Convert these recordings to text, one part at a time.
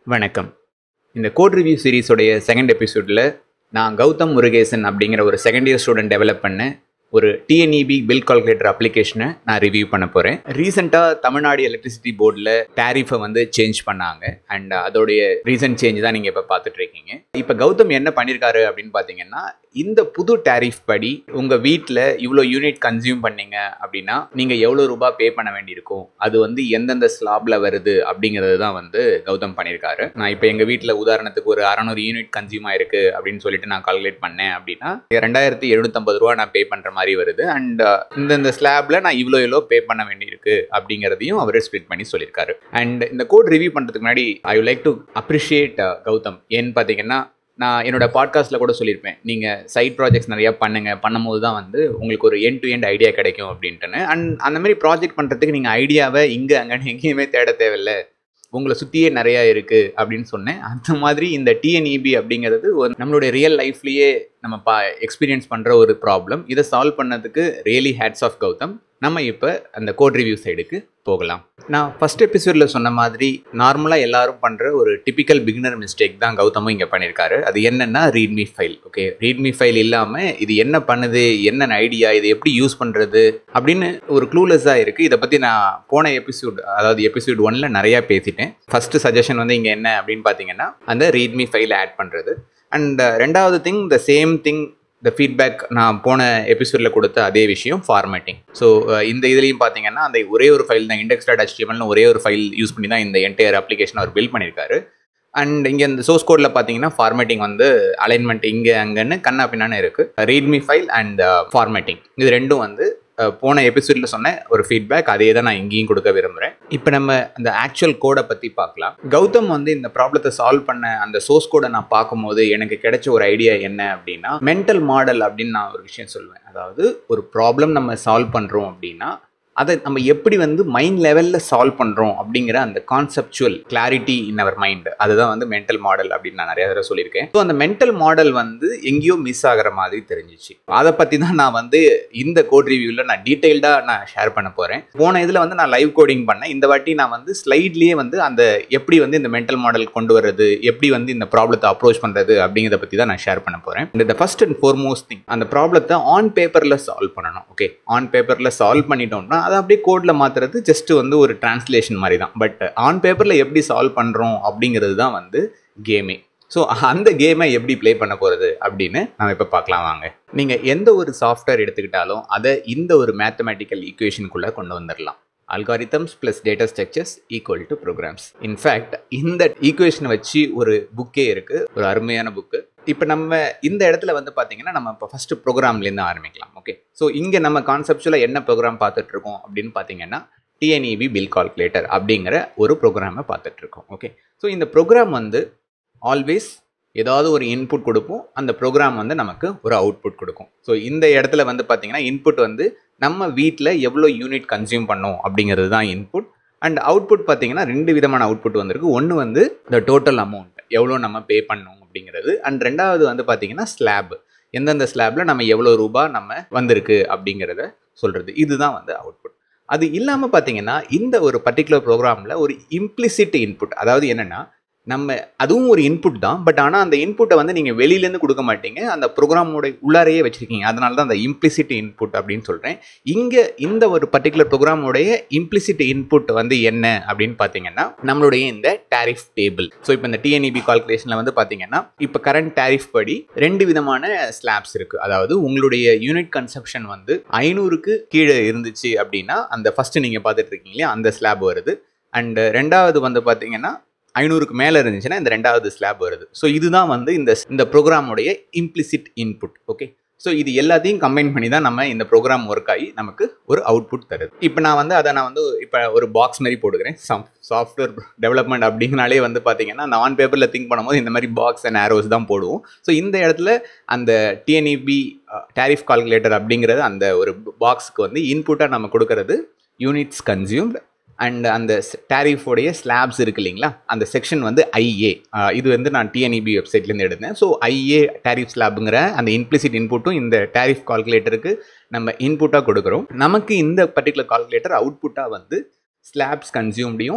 வணக்கம் இந்த code review சீரிஸோடைய second எபிசோடில் நான் கௌதம் முருகேசன் அப்படிங்கிற ஒரு செகண்ட் இயர் ஸ்டூடெண்ட் டெவலப் பண்ண ஒரு டிஎன்இபி பில் கால்குலேட்டர் அப்ளிகேஷனை நான் ரிவ்யூ பண்ண போகிறேன் ரீசெண்டாக தமிழ்நாடு எலக்ட்ரிசிட்டி போர்டில் டேரிஃபை வந்து சேஞ்ச் பண்ணாங்க அண்ட் அதோடைய ரீசன்ட் சேஞ்ச் தான் நீங்கள் இப்போ பார்த்துட்டு இருக்கீங்க இப்போ கௌதம் என்ன பண்ணியிருக்காரு அப்படின்னு பார்த்தீங்கன்னா இந்த புது டேரிஃப் படி உங்கள் வீட்டில் இவ்வளோ யூனிட் கன்சியூம் பண்ணீங்க அப்படின்னா நீங்கள் எவ்வளோ ரூபாய் பே பண்ண வேண்டியிருக்கும் அது வந்து எந்தெந்த ஸ்லாப்ல வருது அப்படிங்கிறது தான் வந்து கௌதம் பண்ணியிருக்காரு நான் இப்போ எங்கள் வீட்டில் உதாரணத்துக்கு ஒரு அறநூறு யூனிட் கன்சியூம் ஆயிருக்கு அப்படின்னு சொல்லிட்டு நான் கால்குலேட் பண்ணேன் அப்படின்னா ரெண்டாயிரத்தி எழுநூத்தம்பது ரூபா நான் பே பண்ணுற மாதிரி வருது அண்ட் இந்தந்த ஸ்லாப்ல நான் இவ்வளோ இவ்வளோ பே பண்ண வேண்டியிருக்கு அப்படிங்கிறதையும் அவர் ஸ்பிளிட் பண்ணி சொல்லியிருக்காரு அண்ட் இந்த கோட் ரிவ்யூ பண்ணுறதுக்கு முன்னாடி I like to appreciate Gautham ஏன்னு பார்த்தீங்கன்னா நான் என்னோட பாட்காஸ்ட்டில் கூட சொல்லியிருப்பேன் நீங்கள் சைட் ப்ராஜெக்ட்ஸ் நிறையா பண்ணுங்க பண்ணும்போது தான் வந்து உங்களுக்கு ஒரு எண்ட் டு எண்ட் ஐடியா கிடைக்கும் அப்படின்ட்டுன்னு அண்ட் அந்த மாதிரி ப்ராஜெக்ட் பண்ணுறதுக்கு நீங்கள் ஐடியாவை இங்கே அங்கே எங்கேயுமே தேட தேவையில்லை உங்களை சுற்றியே நிறையா இருக்குது அப்படின்னு சொன்னேன் அந்த மாதிரி இந்த டிஎன்இபி அப்படிங்கிறது ஒரு நம்மளுடைய ரியல் லைஃப்லேயே நம்ம பா எக்ஸ்பீரியன்ஸ் பண்ணுற ஒரு ப்ராப்ளம் இதை சால்வ் பண்ணதுக்கு ரியலி ஹேட்ஸ் ஆஃப் கௌதம் நம்ம இப்போ அந்த கோட் ரிவ்யூ சைடுக்கு போகலாம் நான் ஃபஸ்ட் எபிசோடில் சொன்ன மாதிரி நார்மலாக எல்லாரும் பண்ணுற ஒரு டிபிக்கல் பிகினர் மிஸ்டேக் தான் கௌதமும் இங்கே பண்ணியிருக்காரு அது என்னென்னா readme file okay readme file இல்லாமல் இது என்ன பண்ணுது என்னென்ன ஐடியா இதை எப்படி யூஸ் பண்ணுறது அப்படின்னு ஒரு க்ளூலெஸ்ஸாக இருக்குது இதை பற்றி நான் போன எபிசோட் அதாவது எபிசோட் ஒனில் நிறையா பேசிட்டேன் ஃபஸ்ட்டு சஜஷன் வந்து இங்கே என்ன அப்படின்னு பார்த்தீங்கன்னா அந்த ரீட்மி ஃபைல் ஆட் பண்ணுறது அண்ட் ரெண்டாவது thing the same thing the feedback நான் போன எபிசோடில் கொடுத்த அதே விஷயம் ஃபார்மேட்டிங் ஸோ இந்த இதுலேயும் பார்த்தீங்கன்னா அந்த ஒரே ஒரு ஃபைல் தான் இண்டெக்ஸ் டாட் ஹெச்டிஎம்எல்னு ஒரே ஒரு ஃபைல் யூஸ் பண்ணி தான் இந்த என்டையர் அப்ளிகேஷன் அவர் பில்ட் பண்ணியிருக்காரு அண்ட் இங்கே இந்த சோர்ஸ் கோடில் பார்த்தீங்கன்னா ஃபார்மேட்டிங் வந்து அலைன்மெண்ட் இங்கே அங்கன்னு கண்ணா பின்னான்னு இருக்குது ரீட்மி ஃபைல் அண்ட் ஃபார்மேட்டிங் இது ரெண்டும் வந்து போன எபிசோடில் சொன்ன ஒரு ஃபீட்பேக் அதே தான் நான் இங்கேயும் கொடுக்க விரும்புகிறேன் இப்போ நம்ம அந்த ஆக்சுவல் கோடை பற்றி பார்க்கலாம் கௌதம் வந்து இந்த ப்ராப்ளத்தை சால்வ் பண்ண அந்த சோர்ஸ் கோடை நான் பார்க்கும்போது எனக்கு கிடைச்ச ஒரு ஐடியா என்ன அப்படின்னா மென்டல் மாடல் அப்படின்னு நான் ஒரு விஷயம் சொல்லுவேன் அதாவது ஒரு ப்ராப்ளம் நம்ம சால்வ் பண்ணுறோம் அப்படின்னா அதை நம்ம எப்படி வந்து மைண்ட் லெவலில் சால்வ் பண்ணுறோம் அப்படிங்கிற அந்த conceptual clarity in our mind அதுதான் வந்து மென்டல் மாடல் அப்படின்னு நான் நிறைய தடவை சொல்லியிருக்கேன் ஸோ அந்த மென்டல் மாடல் வந்து எங்கேயோ மிஸ் ஆகிற மாதிரி தெரிஞ்சிச்சு அதை பற்றி தான் நான் வந்து இந்த கோட் ரிவ்யூவில் நான் டீட்டெயில்டாக நான் ஷேர் பண்ண போகிறேன் போன இதில் வந்து நான் லைவ் கோடிங் பண்ணேன் இந்த வாட்டி நான் வந்து ஸ்லைட்லேயே வந்து அந்த எப்படி வந்து இந்த மென்டல் மாடல் கொண்டு வர்றது எப்படி வந்து இந்த ப்ராப்ளத்தை அப்ரோச் பண்ணுறது அப்படிங்கிறத பற்றி தான் நான் ஷேர் பண்ண போகிறேன் இந்த ஃபர்ஸ்ட் அண்ட் ஃபோர்மோஸ்ட் திங் அந்த ப்ராப்ளத்தை ஆன் பேப்பரில் சால்வ் பண்ணணும் ஓகே ஆன் பேப்பரில் சால்வ் பண்ணிட்டோம்னா அதை அப்படியே கோடில் மாற்றுறது ஜஸ்ட் வந்து ஒரு டிரான்ஸ்லேஷன் மாதிரி தான் பட் ஆன் பேப்பரில் எப்படி சால்வ் பண்ணுறோம் அப்படிங்கிறது தான் வந்து கேமே ஸோ அந்த கேமை எப்படி ப்ளே பண்ண போகிறது அப்படின்னு நம்ம இப்போ பார்க்கலாம் வாங்க நீங்கள் எந்த ஒரு சாஃப்ட்வேர் எடுத்துக்கிட்டாலும் அதை இந்த ஒரு மேத்தமெட்டிக்கல் ஈக்குவேஷனுக்குள்ளே கொண்டு வந்துடலாம் algorithms plus data structures equal to programs in fact இந்த ஈக்குவேஷனை வச்சு ஒரு புக்கே இருக்குது ஒரு அருமையான புக்கு இப்போ நம்ம இந்த இடத்துல வந்து பார்த்தீங்கன்னா நம்ம இப்போ ஃபஸ்ட்டு ப்ரோக்ராம்லேருந்து ஆரம்பிக்கலாம் ஓகே ஸோ இங்கே நம்ம கான்செப்டுவலாக என்ன ப்ரோக்ராம் பார்த்துட்ருக்கோம் அப்படின்னு பார்த்தீங்கன்னா டிஎன்இபி பில் கால்குலேட்டர் அப்படிங்கிற ஒரு ப்ரோக்ராமை பார்த்துட்ருக்கோம் ஓகே ஸோ இந்த ப்ரோக்ராம் வந்து ஆல்வேஸ் ஏதாவது ஒரு இன்புட் கொடுப்போம் அந்த ப்ரோக்ராம் வந்து நமக்கு ஒரு அவுட்புட் கொடுக்கும் ஸோ இந்த இடத்துல வந்து பார்த்தீங்கன்னா இன்புட் வந்து நம்ம வீட்டில் எவ்வளோ யூனிட் கன்சியூம் பண்ணோம் அப்படிங்கிறது தான் இன்புட் அண்ட் அவுட்புட் பார்த்தீங்கன்னா ரெண்டு விதமான அவுட்புட் வந்திருக்கு ஒன்று வந்து இந்த டோட்டல் அமௌண்ட் எவ்வளோ நம்ம பே பண்ணோம் அப்படிங்கிறது அண்ட் ரெண்டாவது வந்து பார்த்தீங்கன்னா ஸ்லாப் எந்தெந்த ஸ்லாபில் நம்ம எவ்வளோ ரூபா நம்ம வந்திருக்கு அப்படிங்கிறத சொல்கிறது இதுதான் வந்து அவுட்புட் அது இல்லாமல் பார்த்தீங்கன்னா இந்த ஒரு பர்டிகுலர் ப்ரோக்ராமில் ஒரு இம்ப்ளிசிட் இன்புட் அதாவது என்னென்னா நம்ம அதுவும் ஒரு இன்புட் தான் பட் ஆனால் அந்த இன்புட்டை வந்து நீங்கள் வெளியிலேருந்து கொடுக்க மாட்டீங்க அந்த ப்ரோக்ராமோட உள்ளாரையே வச்சுருக்கீங்க அதனால தான் அந்த இம்ப்ளிசிட் இன்புட் அப்படின்னு சொல்கிறேன் இங்கே இந்த ஒரு பர்டிகுலர் ப்ரோக்ராமோடைய இம்ப்ளிசிட் இன்புட் வந்து என்ன அப்படின்னு பார்த்தீங்கன்னா நம்மளுடைய இந்த டேரிஃப் டேபிள் ஸோ இப்போ இந்த டிஎன்இபி கால்குலேஷனில் வந்து பார்த்தீங்கன்னா இப்போ கரண்ட் டேரிஃப் படி ரெண்டு விதமான ஸ்லாப்ஸ் இருக்குது அதாவது உங்களுடைய யூனிட் கன்சப்ஷன் வந்து ஐநூறுக்கு கீழே இருந்துச்சு அப்படின்னா அந்த ஃபஸ்ட்டு நீங்கள் பார்த்துட்டு இருக்கீங்க இல்லையா அந்த ஸ்லாப் வருது அண்ட் ரெண்டாவது வந்து பார்த்தீங்கன்னா ஐநூறுக்கு மேலே இருந்துச்சுன்னா இந்த ரெண்டாவது ஸ்லாப் வருது ஸோ இதுதான் வந்து இந்த இந்த ப்ரோக்ராமுடைய இம்ப்ளிசிட் இன்புட் ஓகே ஸோ இது எல்லாத்தையும் கம்பைன் பண்ணி தான் நம்ம இந்த ப்ரோக்ராம் ஒர்க் ஆகி நமக்கு ஒரு அவுட்புட் தருது இப்போ நான் வந்து அதை நான் வந்து இப்போ ஒரு பாக்ஸ் மாதிரி போடுகிறேன் சாஃப்ட்வேர் டெவலப்மெண்ட் அப்படிங்கனாலே வந்து பார்த்தீங்கன்னா அந்த ஆன் பேப்பரில் திங்க் பண்ணும்போது இந்த மாதிரி பாக்ஸ் அண்ட் ஆரோஸ் தான் போடுவோம் ஸோ இந்த இடத்துல அந்த டிஎன்இபி டேரிஃப் கால்குலேட்டர் அப்படிங்கிறது அந்த ஒரு பாக்ஸுக்கு வந்து இன்புட்டாக நம்ம கொடுக்கறது யூனிட்ஸ் கன்சியூம்டு அண்ட் அந்த டேரிஃபோடைய ஸ்லாப்ஸ் இருக்கு இல்லைங்களா அந்த செக்ஷன் வந்து ஐஏ இது வந்து நான் டிஎன்இபி வெப்சைட்லேருந்து எடுத்தேன் ஸோ ஐஏ டேரிஃப் ஸ்லாப்புங்கிற அந்த இம்ப்ளிசிட் இன்புட்டும் இந்த டேரிஃப் கால்குலேட்டருக்கு நம்ம இன்புட்டாக கொடுக்குறோம் நமக்கு இந்த பர்டிகுலர் கால்குலேட்டர் அவுட்புட்டாக வந்து ஸ்லாப்ஸ் கன்சியூம்டையும்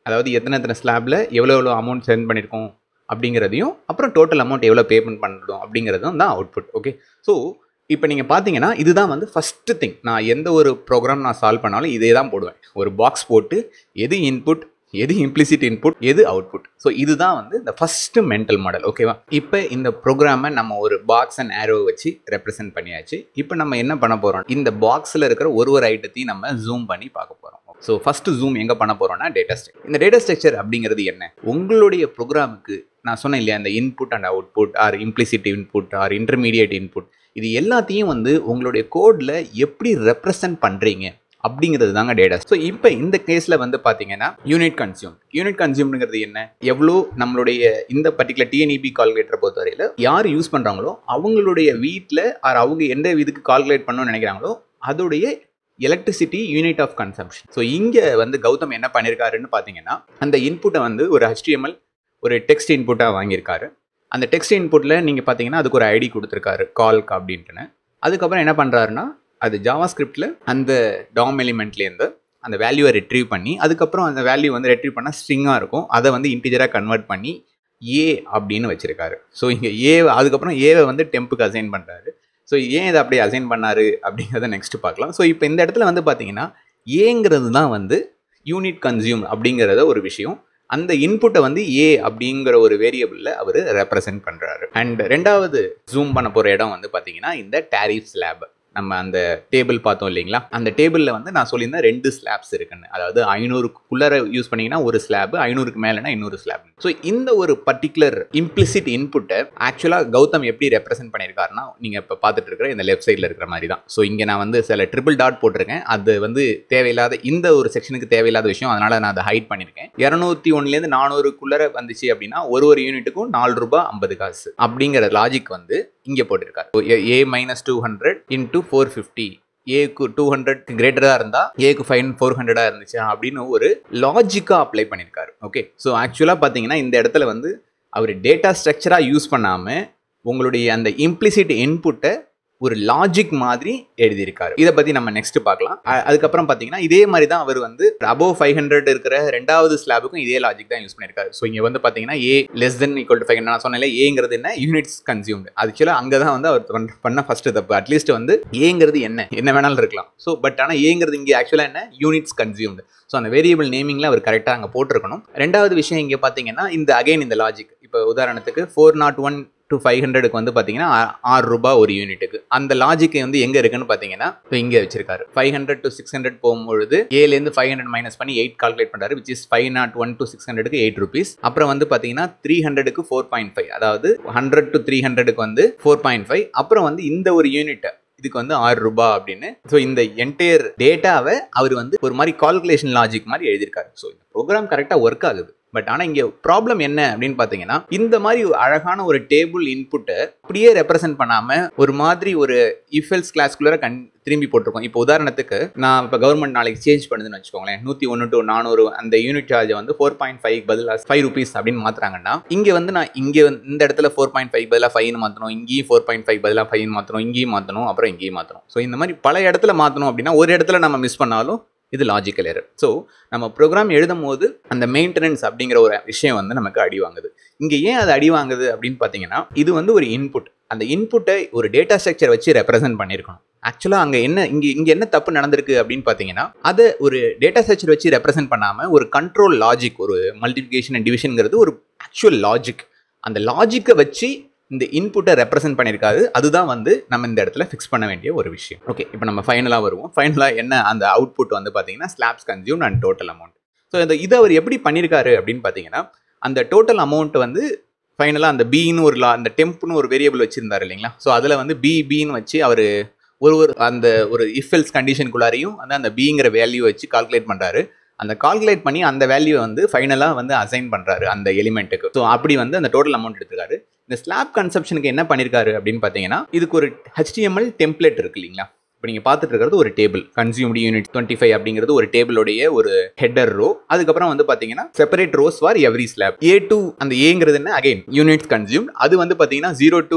அதாவது எத்தனை எத்தனை ஸ்லாப்ல எவ்வளோ எவ்வளோ அமௌண்ட் சென்ட் பண்ணியிருக்கோம் அப்படிங்கிறதையும் அப்புறம் டோட்டல் அமௌண்ட் எவ்வளோ பேமெண்ட் பண்ணுறோம் அப்படிங்கிறதும் தான் அவுட்புட் ஓகே ஸோ இப்போ நீங்கள் பார்த்தீங்கன்னா இதுதான் வந்து ஃபஸ்ட்டு திங் நான் எந்த ஒரு ப்ரோக்ராம் நான் சால்வ் பண்ணாலும் இதே தான் போடுவேன் ஒரு பாக்ஸ் போட்டு எது இன்புட் எது இம்ப்ளிசிட் இன்புட் எது அவுட்புட் ஸோ இதுதான் வந்து இந்த ஃபஸ்ட்டு மென்டல் மாடல் ஓகேவா இப்போ இந்த ப்ரோக்ராமை நம்ம ஒரு பாக்ஸ் அண்ட் ஆரோ வச்சு ரெப்ரசென்ட் பண்ணியாச்சு இப்போ நம்ம என்ன பண்ண போகிறோம் இந்த பாக்ஸில் இருக்கிற ஒரு ஒரு ஐட்டத்தையும் நம்ம ஜூம் பண்ணி பார்க்க போகிறோம் ஸோ ஃபஸ்ட்டு ஜூம் எங்கே பண்ண போகிறோம்னா டேட்டா ஸ்ட்ரக்சர் இந்த டேட்டா ஸ்ட்ரக்சர் அப்படிங்கிறது என்ன உங்களுடைய ப்ரோக்ராமுக்கு நான் சொன்னேன் இல்லையா அந்த input and output or implicit input or intermediate input இது எல்லாத்தையும் வந்து உங்களுடைய கோடில் எப்படி ரெப்ரசன்ட் பண்ணுறீங்க அப்படிங்கிறது தாங்க டேட்டா ஸோ இப்போ இந்த கேஸில் வந்து பார்த்தீங்கன்னா யூனிட் கன்சியூம் யூனிட் கன்சியூம்ங்கிறது என்ன எவ்வளோ நம்மளுடைய இந்த பர்டிகுலர் டிஎன்இபி கால்குலேட்டரை பொறுத்தவரையில் யார் யூஸ் பண்ணுறாங்களோ அவங்களுடைய வீட்டில் ஆர் அவங்க எந்த இதுக்கு கால்குலேட் பண்ணணும்னு நினைக்கிறாங்களோ அதோடைய electricity unit of consumption so இங்கே வந்து கௌதம் என்ன பண்ணியிருக்காருன்னு பார்த்தீங்கன்னா அந்த இன்புட்டை வந்து ஒரு HTML ஒரு டெக்ஸ்ட் இன்புட்டாக வாங்கியிருக்காரு அந்த டெக்ஸ்ட் இன்புட்டில் நீங்கள் பார்த்தீங்கன்னா அதுக்கு ஒரு ஐடி கொடுத்துருக்காரு கால்க் அப்படின்ட்டுன்னு அதுக்கப்புறம் என்ன பண்ணுறாருன்னா அது ஜாவா ஸ்கிரிப்டில் அந்த டாம் எலிமெண்ட்லேருந்து அந்த வேல்யூவை ரெட்ரீவ் பண்ணி அதுக்கப்புறம் அந்த வேல்யூ வந்து ரெட்ரீவ் பண்ணால் ஸ்ட்ரிங்காக இருக்கும் அதை வந்து இன்டிஜராக கன்வெர்ட் பண்ணி ஏ அப்படின்னு வச்சிருக்காரு ஸோ இங்கே ஏ அதுக்கப்புறம் ஏவை வந்து டெம்புக்கு அசைன் பண்ணுறாரு ஸோ ஏன் இதை அப்படியே அசைன் பண்ணாரு அப்படிங்கிறத நெக்ஸ்ட் பார்க்கலாம் ஸோ இப்போ இந்த இடத்துல வந்து பார்த்தீங்கன்னா ஏங்கிறது தான் வந்து யூனிட் கன்சியூம் அப்படிங்கிறத ஒரு விஷயம் அந்த இன்புட்டை வந்து ஏ அப்படிங்கிற ஒரு வேரியபிளில் அவர் ரெப்ரசென்ட் பண்ணுறாரு அண்ட் ரெண்டாவது ஜூம் பண்ண போகிற இடம் வந்து பார்த்தீங்கன்னா இந்த டேரிஃப் ஸ்லாப் நம்ம அந்த டேபிள் பார்த்தோம் இல்லைங்களா அந்த டேபிளில் வந்து நான் சொல்லியிருந்தேன் ரெண்டு ஸ்லாப்ஸ் இருக்குன்னு அதாவது ஐநூறுக்குள்ளே யூஸ் பண்ணீங்கன்னா ஒரு ஸ்லாப் ஐநூறுக்கு மேலேனா இன்னொரு ஸ்லாப் ஸோ இந்த ஒரு பர்டிகுலர் இம்ப்ளிசிட் இன்புட்டை ஆக்சுவலாக கௌதம் எப்படி ரெப்ரசென்ட் பண்ணியிருக்காருன்னா நீங்கள் இப்போ பார்த்துட்டு இருக்கிற இந்த லெஃப்ட் சைடில் இருக்கிற மாதிரி தான் ஸோ இங்கே நான் வந்து சில ட்ரிபிள் டாட் போட்டிருக்கேன் அது வந்து தேவையில்லாத இந்த ஒரு செக்ஷனுக்கு தேவையில்லாத விஷயம் அதனால் நான் அதை ஹைட் பண்ணியிருக்கேன் இரநூத்தி ஒன்றுலேருந்து நானூறுக்குள்ளே வந்துச்சு அப்படின்னா ஒரு ஒரு யூனிட்டுக்கும் நாலு ரூபாய் ஐம்பது காசு அப்படிங்கிற லாஜிக் வந்து இங்கே போட்டிருக்காரு A minus two hundred into four fifty ஏக்கு டூ ஹண்ட்ரட் கிரேட்டராக இருந்தால் ஏக்கு ஃபைன் ஃபோர் ஹண்ட்ரடாக இருந்துச்சு அப்படின்னு ஒரு லாஜிக்காக அப்ளை பண்ணியிருக்காரு ஓகே ஸோ ஆக்சுவலாக பார்த்தீங்கன்னா இந்த இடத்துல வந்து அவர் டேட்டா ஸ்ட்ரக்சராக யூஸ் பண்ணாமல் உங்களுடைய அந்த இம்ப்ளிசிட் இன்புட்டை ஒரு லாஜிக் மாதிரி எழுதியிருக்காரு இதை பற்றி நம்ம நெக்ஸ்ட் பார்க்கலாம் அ- அதுக்கப்புறம் பார்த்தீங்கன்னா இதே மாதிரி தான் அவர் வந்து அபோவ் ஃபைவ் ஹண்ட்ரட் இருக்கிற ரெண்டாவது ஸ்லாபுக்கும் இதே லாஜிக் தான் யூஸ் பண்ணியிருக்காரு ஸோ இங்கே வந்து பார்த்தீங்கன்னா A less then equal to five நான் சொன்னேன் ஏங்கிறது என்ன யூனிட்ஸ் கன்சியூம்டு ஆக்சுவலாக அங்கே தான் வந்து அவர் பண்ண- பண்ண ஃபர்ஸ்ட் தப்பு அட்லீஸ்ட் வந்து ஏங்கிறது என்ன என்ன வேணாலும் இருக்கலாம் ஸோ பட் ஆனால் ஏங்கிறது இங்கே ஆக்சுவலாக என்ன யூனிட்ஸ் கன்சியூம்டு ஸோ அந்த வேரியபிள் நேமிங்கில் அவர் கரெக்டாக அங்கே போட்டிருக்கணும் ரெண்டாவது விஷயம் இங்கே பார்த்தீங்கன்னா இந்த அகைன் இந்த லாஜிக் இப்போ உதாரணத்துக்கு four nought one to five ஹண்ட்ரடுக்கு வந்து பார்த்தீங்கன்னா ஆ- ஆறு ரூபாய் ஒரு யூனிட்டுக்கு அந்த லாஜிக் வந்து எங்கே இருக்குன்னு பார்த்தீங்கன்னா இப்போ இங்கே வச்சிருக்காரு five hundred to six hundred போகும்பொழுது ஏலேருந்து ஃபைவ் ஹண்ட்ரட் மைனஸ் பண்ணி எயிட் கால்குலேட் பண்ணுறாரு which is five nought one to six ஹண்ட்ரடுக்கு எயிட் ருபீஸ் அப்புறம் வந்து பார்த்தீங்கன்னா த்ரீ ஹண்ட்ரடுக்கு ஃபோர் பாயிண்ட் ஃபைவ் அதாவது ஹண்ட்ரட் டு த்ரீ ஹண்ட்ரடுக்கு வந்து ஃபோர் பாயிண்ட் ஃபைவ் அப்புறம் வந்து இந்த ஒரு யூனிட் இதுக்கு வந்து ஆறு ரூபாய் அப்படின்னு ஸோ இந்த என்டையர் டேட்டாவை அவர் வந்து ஒரு மாதிரி கால்குலேஷன் லாஜிக் மாதிரி எழுதியிருக்காரு ஸோ இந்த ப்ரோக்ராம் கரெக்டாக ஒர்க் ஆகுது பட் ஆனால் இங்கே ப்ராப்ளம் என்ன அப்படின்னு பார்த்தீங்கன்னா இந்த மாதிரி ஒரு அழகான ஒரு டேபிள் இன்புட்டை அப்படியே ரெப்ரசென்ட் பண்ணாமல் ஒரு மாதிரி ஒரு இஃபெல்ஸ் கிளாஸ்குள்ளே கண் திரும்பி போட்டிருக்கோம் இப்போ உதாரணத்துக்கு நான் இப்போ கவர்மெண்ட் நாளைக்கு சேஞ்ச் பண்ணுதுன்னு வச்சுக்கோங்களேன் நூற்றி ஒன்று டு நானூறு அந்த யூனிட் சார்ஜை வந்து ஃபோர் பாயிண்ட் ஃபைவ் பதிலாக ஃபைவ் ருபீஸ் அப்படின்னு மாற்றுறாங்கன்னா இங்கே வந்து நான் இங்கே வந்து இந்த இடத்துல ஃபோர் பாயிண்ட் ஃபைவ் பதிலாக ஃபைவ்னு மாற்றணும் இங்கேயும் ஃபோர் பாயிண்ட் ஃபைவ் பதிலாக ஃபைவ்னு மாற்றணும் இங்கேயும் மாற்றணும் அப்புறம் இங்கேயும் மாற்றணும் ஸோ இந்த மாதிரி பல இடத்துல மாற்றணும் அப்படின்னா ஒரு இடத்துல நம்ம மிஸ் பண்ணாலும் இது லாஜிக்கல் எரர் ஸோ நம்ம ப்ரோக்ராம் எழுதும் போது அந்த மெயின்டெனன்ஸ் அப்படிங்கிற ஒரு விஷயம் வந்து நமக்கு அடி வாங்குது இங்கே ஏன் அது அடி வாங்குது அப்படின்னு பார்த்தீங்கன்னா இது வந்து ஒரு இன்புட் அந்த இன்புட்டை ஒரு டேட்டா ஸ்ட்ரக்சர் வச்சு ரெப்ரசென்ட் பண்ணியிருக்கணும் ஆக்சுவலாக அங்கே என்ன இங்கே இங்கே என்ன தப்பு நடந்திருக்கு அப்படின்னு பார்த்தீங்கன்னா அதை ஒரு டேட்டா ஸ்ட்ரக்சர் வச்சு ரெப்ரசென்ட் பண்ணாமல் ஒரு கண்ட்ரோல் லாஜிக் ஒரு மல்டிபிகேஷன் அண்ட் டிவிஷனுங்கிறது ஒரு ஆக்சுவல் லாஜிக் அந்த லாஜிக்கை வச்சு இந்த இன்புட்டை ரெப்ரசென்ட் பண்ணியிருக்காது அதுதான் வந்து நம்ம இந்த இடத்துல ஃபிக்ஸ் பண்ண வேண்டிய ஒரு விஷயம் ஓகே இப்போ நம்ம ஃபைனலாக வருவோம் ஃபைனலாக என்ன அந்த அவுட்புட் வந்து பார்த்தீங்கன்னா slabs consume and total amount so இந்த இதை அவர் எப்படி பண்ணியிருக்காரு அப்படின்னு பார்த்தீங்கன்னா அந்த டோட்டல் அமௌண்ட் வந்து ஃபைனலாக அந்த பின்னு ஒரு லா அந்த டெம்ப்னு ஒரு வேரியபிள் வச்சிருந்தாரு இல்லைங்களா ஸோ அதில் வந்து பி பின்னு வச்சு அவர் ஒரு ஒரு அந்த ஒரு இஃபெல்ஸ் கண்டிஷனுக்குள்ளாரையும் வந்து அந்த பிங்கிற வேல்யூ வச்சு கால்குலேட் பண்ணுறாரு அந்த கால்குலேட் பண்ணி அந்த வேல்யூ வந்து ஃபைனலாக வந்து அசைன் பண்ணுறாரு அந்த எலிமெண்ட்டுக்கு ஸோ அப்படி வந்து அந்த டோட்டல் அமௌண்ட் எடுத்துருக்காரு இந்த ஸ்லாப் கன்செப்ஷனுக்கு என்ன பண்ணியிருக்காரு அப்படின்னு பார்த்தீங்கன்னா இதுக்கு ஒரு HTML டெம்ப்ளேட் இருக்கு இல்லைங்களா இப்போ நீங்கள் பார்த்துட்டு இருக்கிறது ஒரு table consumed unit twenty five அப்படிங்கிறது ஒரு டேபிளோடைய ஒரு ஹெட்டர் ரோ அதுக்கப்புறம் வந்து பார்த்தீங்கன்னா separate rows for every slab A two அந்த ஏங்கிறது என்ன அகைன் யூனிட்ஸ் கன்சியூம் அது வந்து பார்த்தீங்கன்னா ஜீரோ டூ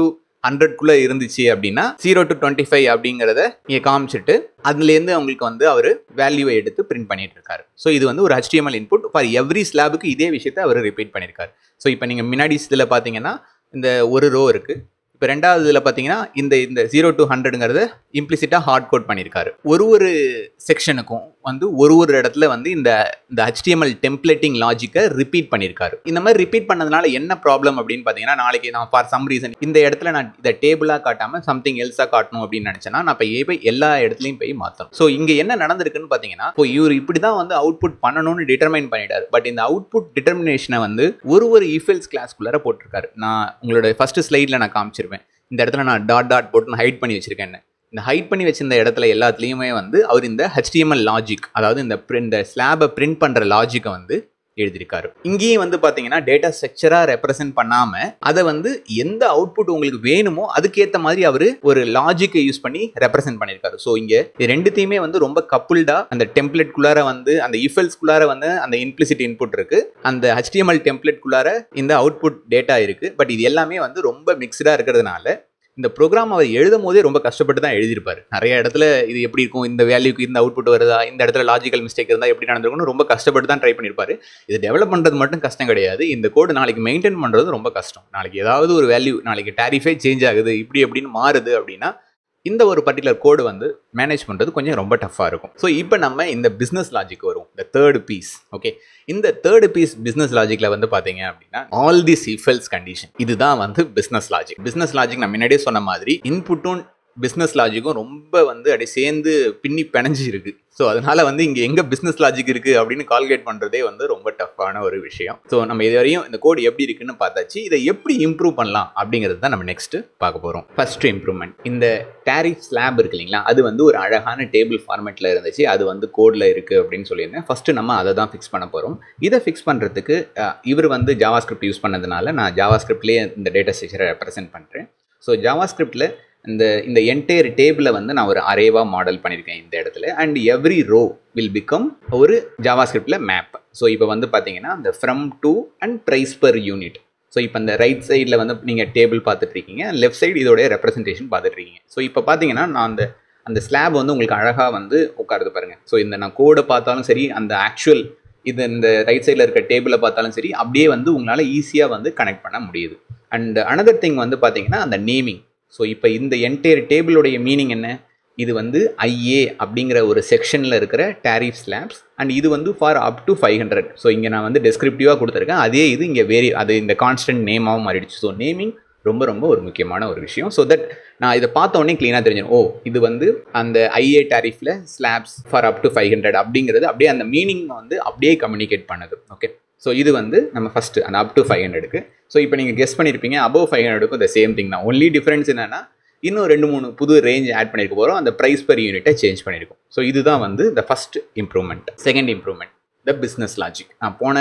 ஹண்ட்ரட்குள்ளே இருந்துச்சு அப்படின்னா ஜீரோ டு டுவெண்ட்டி ஃபைவ் அப்படிங்கிறத இங்கே காமிச்சிட்டு அதுலேருந்து அவங்களுக்கு வந்து அவர் வேல்யூவை எடுத்து பிரிண்ட் பண்ணிட்டு இருக்காரு ஸோ இது வந்து ஒரு HTML இன்புட் ஃபார் எவ்ரி ஸ்லாபுக்கு இதே விஷயத்தை அவர் ரிப்பீட் பண்ணியிருக்காரு ஸோ இப்போ நீங்கள் முன்னாடி இதில் பார்த்தீங்கன்னா இந்த ஒரு ரோ இருக்குது இப்போ ரெண்டாவது இதில் பார்த்தீங்கன்னா இந்த இந்த ஜீரோ டு ஹண்ட்ரடுங்கிறத இம்ப்ளிசிட்டாக ஹார்ட் கோட் பண்ணியிருக்காரு ஒரு ஒரு செக்ஷனுக்கும் வந்து ஒரு ஒரு இடத்துல வந்து இந்த இந்த HTML டெம்ப்ளேட்டிங் லாஜிக்கை ரிப்பீட் பண்ணியிருக்காரு இந்த மாதிரி ரிப்பீட் பண்ணதுனால என்ன ப்ராப்ளம் அப்படின்னு பார்த்தீங்கன்னா நாளைக்கு நான் ஃபார் சம் ரீசன் இந்த இடத்துல நான் இதை டேபிளாக காட்டாமல் சம்திங் எல்ஸாக காட்டணும் அப்படின்னு நினச்சேன்னா நான் இப்போ போய் எல்லா இடத்துலையும் போய் மாற்றணும் ஸோ இங்கே என்ன நடந்திருக்குன்னு பார்த்தீங்கன்னா இப்போ இவர் இப்படி தான் வந்து அவுட்புட் பண்ணணும்னு டிட்டர்மைன் பண்ணிட்டாரு பட் இந்த அவுட்புட் டிட்டர்மினேஷனை வந்து ஒரு ஒரு இஃபெல்ஸ் கிளாஸ்க்குள்ளார போட்டிருக்காரு நான் உங்களோட ஃபர்ஸ்ட் ஸ்லைடில் நான் காமிச்சிருவேன் இந்த இடத்துல நான் டாட் டாட் போட்டு ஹைட் பண்ணி வச்சிருக்கேன் இந்த ஹைட் பண்ணி வச்சிருந்த இடத்துல எல்லாத்துலேயுமே வந்து அவர் இந்த HTML லாஜிக் அதாவது இந்த print- இந்த ஸ்லாபை பிரிண்ட் பண்ணுற லாஜிக்கை வந்து எழுதியிருக்காரு இங்கேயும் வந்து பார்த்தீங்கன்னா டேட்டா ஸ்ட்ரக்சராக ரெப்ரசென்ட் பண்ணாமல் அதை வந்து எந்த அவுட்புட் உங்களுக்கு வேணுமோ அதுக்கேற்ற மாதிரி அவர் ஒரு லாஜிக்கை யூஸ் பண்ணி ரெப்ரசென்ட் பண்ணியிருக்காரு ஸோ இங்கே இது ரெண்டுத்தையுமே வந்து ரொம்ப கப்புல்டா அந்த டெம்ப்ளேட்குள்ளார வந்து அந்த இஃபெல்ஸ்குள்ளார வந்து அந்த இம்ப்ளிசிட் இன்புட் இருக்கு அந்த HTML டெம்ப்ளேட்குள்ளார இந்த அவுட்புட் டேட்டா இருக்கு பட் இது எல்லாமே வந்து ரொம்ப மிக்சடாக இருக்கிறதுனால இந்த ப்ரோக்ராம் அவர் எழுதும் போதே ரொம்ப கஷ்டப்பட்டு தான் எழுதியிருப்பார் நிறைய இடத்துல இது எப்படி இருக்கும் இந்த வேல்யூக்கு இந்த அவுட்புட் வருதா இந்த இடத்துல லாஜிக்கல் மிஸ்டேக் இருந்தால் எப்படி நடந்திருக்கும்னு ரொம்ப கஷ்டப்பட்டு தான் ட்ரை பண்ணியிருப்பாரு இது டெவலப் பண்ணுறது மட்டும் கஷ்டம் கிடையாது இந்த கோடு நாளைக்கு மெயின்டைன் பண்ணுறது ரொம்ப கஷ்டம் நாளைக்கு ஏதாவது ஒரு வேல்யூ நாளைக்கு டேரிஃபை சேஞ்ச் ஆகுது இப்படி எப்படின்னு மாறுது அப்படின்னா இந்த ஒரு பர்டிகுலர் கோடு வந்து மேனேஜ் பண்ணுறது கொஞ்சம் ரொம்ப டஃப்பாக இருக்கும் ஸோ இப்போ நம்ம இந்த பிஸ்னஸ் லாஜிக் வரும் இந்த தேர்ட் பீஸ் ஓகே இந்த தேர்ட் பீஸ் பிஸ்னஸ் லாஜிக்கில் வந்து பார்த்தீங்க அப்படின்னா ஆல் திஸ் இஃபெல்ஸ் கண்டிஷன் இதுதான் வந்து பிஸ்னஸ் லாஜிக் பிஸ்னஸ் லாஜிக் நான் முன்னாடியே சொன்ன மாதிரி இன்புட்டும் பிஸ்னஸ் லாஜிக்கும் ரொம்ப வந்து அப்படியே சேர்ந்து பின்னி பிணைஞ்சு இருக்கு ஸோ அதனால வந்து இங்கே எங்கே பிஸ்னஸ் லாஜிக் இருக்கு அப்படின்னு கால்குலேட் பண்ணுறதே வந்து ரொம்ப டஃப்பான ஒரு விஷயம் ஸோ நம்ம இது வரையும் இந்த கோடு எப்படி இருக்குன்னு பார்த்தாச்சு இதை எப்படி இம்ப்ரூவ் பண்ணலாம் அப்படிங்கிறது தான் நம்ம நெக்ஸ்ட் பார்க்க போகிறோம் ஃபர்ஸ்ட் இம்ப்ரூவ்மெண்ட் இந்த டேரிஃப் ஸ்லாப் இருக்கு இல்லைங்களா அது வந்து ஒரு அழகான டேபிள் ஃபார்மேட்டில் இருந்துச்சு அது வந்து கோடில் இருக்குது அப்படின்னு சொல்லியிருந்தேன் ஃபஸ்ட்டு நம்ம அதை தான் ஃபிக்ஸ் பண்ண போகிறோம் இதை ஃபிக்ஸ் பண்ணுறதுக்கு இவர் வந்து ஜாவா ஸ்கிரிப்ட் யூஸ் பண்ணதுனால நான் ஜாவா ஸ்கிரிப்ட்லேயே இந்த டேட்டா ஸ்ட்ரக்சரை ரெப்ரசென்ட் பண்ணுறேன் ஸோ ஜாவா ஸ்கிரிப்டில் இந்த இந்த என்டையர் டேபிளை வந்து நான் ஒரு அரேவாக மாடல் பண்ணியிருக்கேன் இந்த இடத்துல and every row will become ஒரு ஜாவா ஸ்கிரிப்டில் மேப் ஸோ இப்போ வந்து பார்த்தீங்கன்னா அந்த from to and price per unit so இப்போ இந்த ரைட் சைடில் வந்து நீங்கள் டேபிள் பார்த்துட்டு இருக்கீங்க லெஃப்ட் சைடு இதோடைய ரெப்ரசன்டேஷன் பார்த்துட்டு இருக்கீங்க ஸோ இப்போ பார்த்தீங்கன்னா நான் அந்த அந்த ஸ்லாப் வந்து உங்களுக்கு அழகாக வந்து உட்காருது பாருங்கள் ஸோ இந்த நான் கோடை பார்த்தாலும் சரி அந்த ஆக்சுவல் இது இந்த ரைட் சைடில் இருக்க டேபிளை பார்த்தாலும் சரி அப்படியே வந்து உங்களால் ஈஸியாக வந்து கனெக்ட் பண்ண முடியுது அண்ட் அனதர் திங் வந்து பார்த்தீங்கன்னா அந்த நேமிங் ஸோ இப்போ இந்த என்டையர் டேபிளுடைய மீனிங் என்ன இது வந்து ஐஏ அப்படிங்கிற ஒரு செக்ஷனில் இருக்கிற டேரிஃப் ஸ்லாப்ஸ் அண்ட் இது வந்து for up to five hundred so இங்கே நான் வந்து டெஸ்கிரிப்டிவாக கொடுத்துருக்கேன் அதே இது இங்கே வேரி அது இந்த கான்ஸ்டன்ட் நேமாகவும் மாறிடுச்சு ஸோ நேமிங் ரொம்ப ரொம்ப ஒரு முக்கியமான ஒரு விஷயம் ஸோ தட் நான் இதை பார்த்த உடனே க்ளீனாக தெரிஞ்சிடும் ஓ இது வந்து அந்த ஐஏ டேரிஃபில் slabs for up to five hundred அப்படிங்கிறது அப்படியே அந்த மீனிங் வந்து அப்படியே கம்யூனிகேட் பண்ணுது ஓகே ஸோ இது வந்து நம்ம ஃபஸ்ட்டு அந்த அப் டு ஃபைவ் ஹண்ட்ரடுக்கு ஸோ இப்போ நீங்கள் கெஸ் பண்ணியிருப்பீங்க அபவ் ஃபைவ் ஹண்ட்ரடுக்கும் இந்த சேம் திங் தான் ஒன்லி டிஃப்ரென்ஸ் என்னன்னா இன்னும் ரெண்டு மூணு புது ரேஞ்ச் ஆட் பண்ணியிருக்க போகிறோம் அந்த ப்ரைஸ் பர் யூனிட்டை சேஞ்ச் பண்ணியிருக்கோம் ஸோ இதுதான் வந்து இந்த first improvement second improvement the business logic நான் போன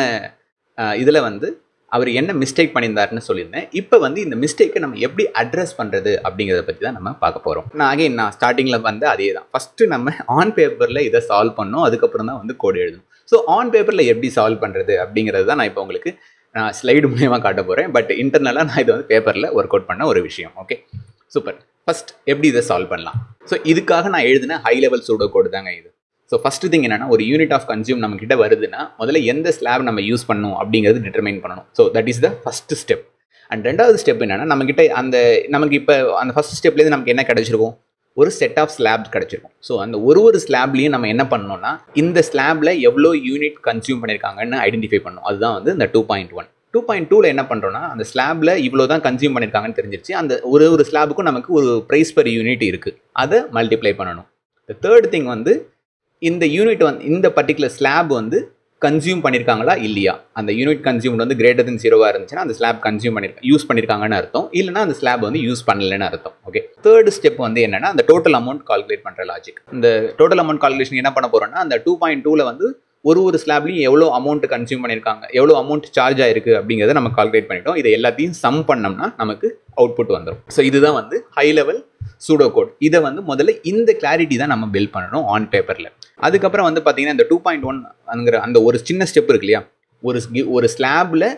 இதில் வந்து அவர் என்ன மிஸ்டேக் பண்ணியிருந்தாருன்னு சொல்லியிருந்தேன் இப்போ வந்து இந்த மிஸ்டேக்கை நம்ம எப்படி அட்ரஸ் பண்ணுறது அப்படிங்கிறத பற்றி தான் நம்ம பார்க்க போகிறோம் நான் அகைன் நான் ஸ்டார்டிங்கில் வந்து அதே தான் ஃபஸ்ட்டு நம்ம ஆன் பேப்பரில் இதை சால்வ் பண்ணோம் அதுக்கப்புறம் தான் வந்து கோடு எழுதணும் ஸோ ஆன் பேப்பரில் எப்படி சால்வ் பண்ணுறது அப்படிங்கிறது தான் நான் இப்போ உங்களுக்கு நான் ஸ்லைடு மூலியமாக காட்ட போகிறேன் பட் இன்டர்னலாக நான் இதை வந்து பேப்பரில் ஒர்க் அவுட் பண்ண ஒரு விஷயம் ஓகே சூப்பர் ஃபஸ்ட் எப்படி இதை சால்வ் பண்ணலாம் ஸோ இதுக்காக நான் எழுதின ஹை லெவல் சூடோ கோடு தாங்க இது ஸோ ஃபஸ்ட்டு திங் என்னன்னா ஒரு யூனிட் ஆஃப் கன்சியூம் நம்ம கிட்ட வருதுன்னா முதல்ல எந்த ஸ்லாப் நம்ம யூஸ் பண்ணணும் அப்படிங்கிறது டிட்டர்மைன் பண்ணணும் so that is the first step and ரெண்டாவது ஸ்டெப் என்னன்னா நம்ம கிட்ட அந்த நமக்கு இப்போ அந்த ஃபஸ்ட் ஸ்டெப்லேருந்து நமக்கு என்ன கிடைச்சிருக்கும் ஒரு செட் ஆஃப் ஸ்லாப்ஸ் கிடச்சிருக்கும் ஸோ அந்த ஒரு ஒரு ஸ்லாப்லையும் நம்ம என்ன பண்ணோம்னா இந்த ஸ்லாப்ல எவ்வளோ யூனிட் கன்சியூம் பண்ணியிருக்காங்கன்னு ஐடென்டிஃபை பண்ணணும் அதுதான் வந்து இந்த two point one two point டூவில் என்ன பண்ணுறோன்னா அந்த ஸ்லாப்ல இவ்வளோ தான் கன்சியூம் பண்ணியிருக்காங்கன்னு தெரிஞ்சிருச்சு அந்த ஒரு ஒரு ஸ்லாபுக்கும் நமக்கு ஒரு ப்ரைஸ் பர் யூனிட் இருக்குது அதை மல்டிப்ளை பண்ணணும் இந்த தேர்ட் திங் வந்து இந்த யூனிட் வந்து இந்த பர்டிகுலர் ஸ்லாப் வந்து கன்சியூம் பண்ணியிருக்காங்களா இல்லையா அந்த யூனிட் கன்சியூம் வந்து கிரேட்டர் தென் ஜீரோவாக இருந்துச்சுன்னா அந்த ஸ்லாப் கன்சியூம் பண்ணிருக்க யூஸ் பண்ணியிருக்காங்கன்னு அர்த்தம் இல்லைனா அந்த ஸ்லாப் வந்து யூஸ் பண்ணலன்னு அர்த்தம் ஓகே தேர்ட் ஸ்டெப் வந்து என்னன்னா அந்த டோட்டல் அமௌண்ட் கால்குலேட் பண்ணுற லாஜிக் இந்த டோட்டல் அமௌண்ட் கால்குலேஷன் என்ன பண்ண போறோம்னா அந்த டூ பாயிண்ட் டூவில் வந்து ஒரு ஒரு ஸ்லாப்லையும் எவ்வளோ அமௌண்ட் கன்சியூம் பண்ணியிருக்காங்க எவ்வளோ அமௌண்ட் சார்ஜ் ஆயிருக்கு அப்படிங்கிறத நம்ம கால்குலேட் பண்ணிட்டோம் இதை எல்லாத்தையும் சம் பண்ணோம்னா நமக்கு அவுட்புட் வந்துடும் ஸோ இதுதான் வந்து ஹை லெவல் சூடோ கோட் இதை வந்து முதல்ல இந்த கிளாரிட்டி தான் நம்ம பில்ட் பண்ணணும் ஆன் பேப்பரில் அதுக்கப்புறம் வந்து பார்த்தீங்கன்னா இந்த டூ பாயிண்ட் ஒன்ங்கிற அந்த ஒரு சின்ன ஸ்டெப் இருக்கு இல்லையா ஒரு ஒரு ஸ்லாப்ல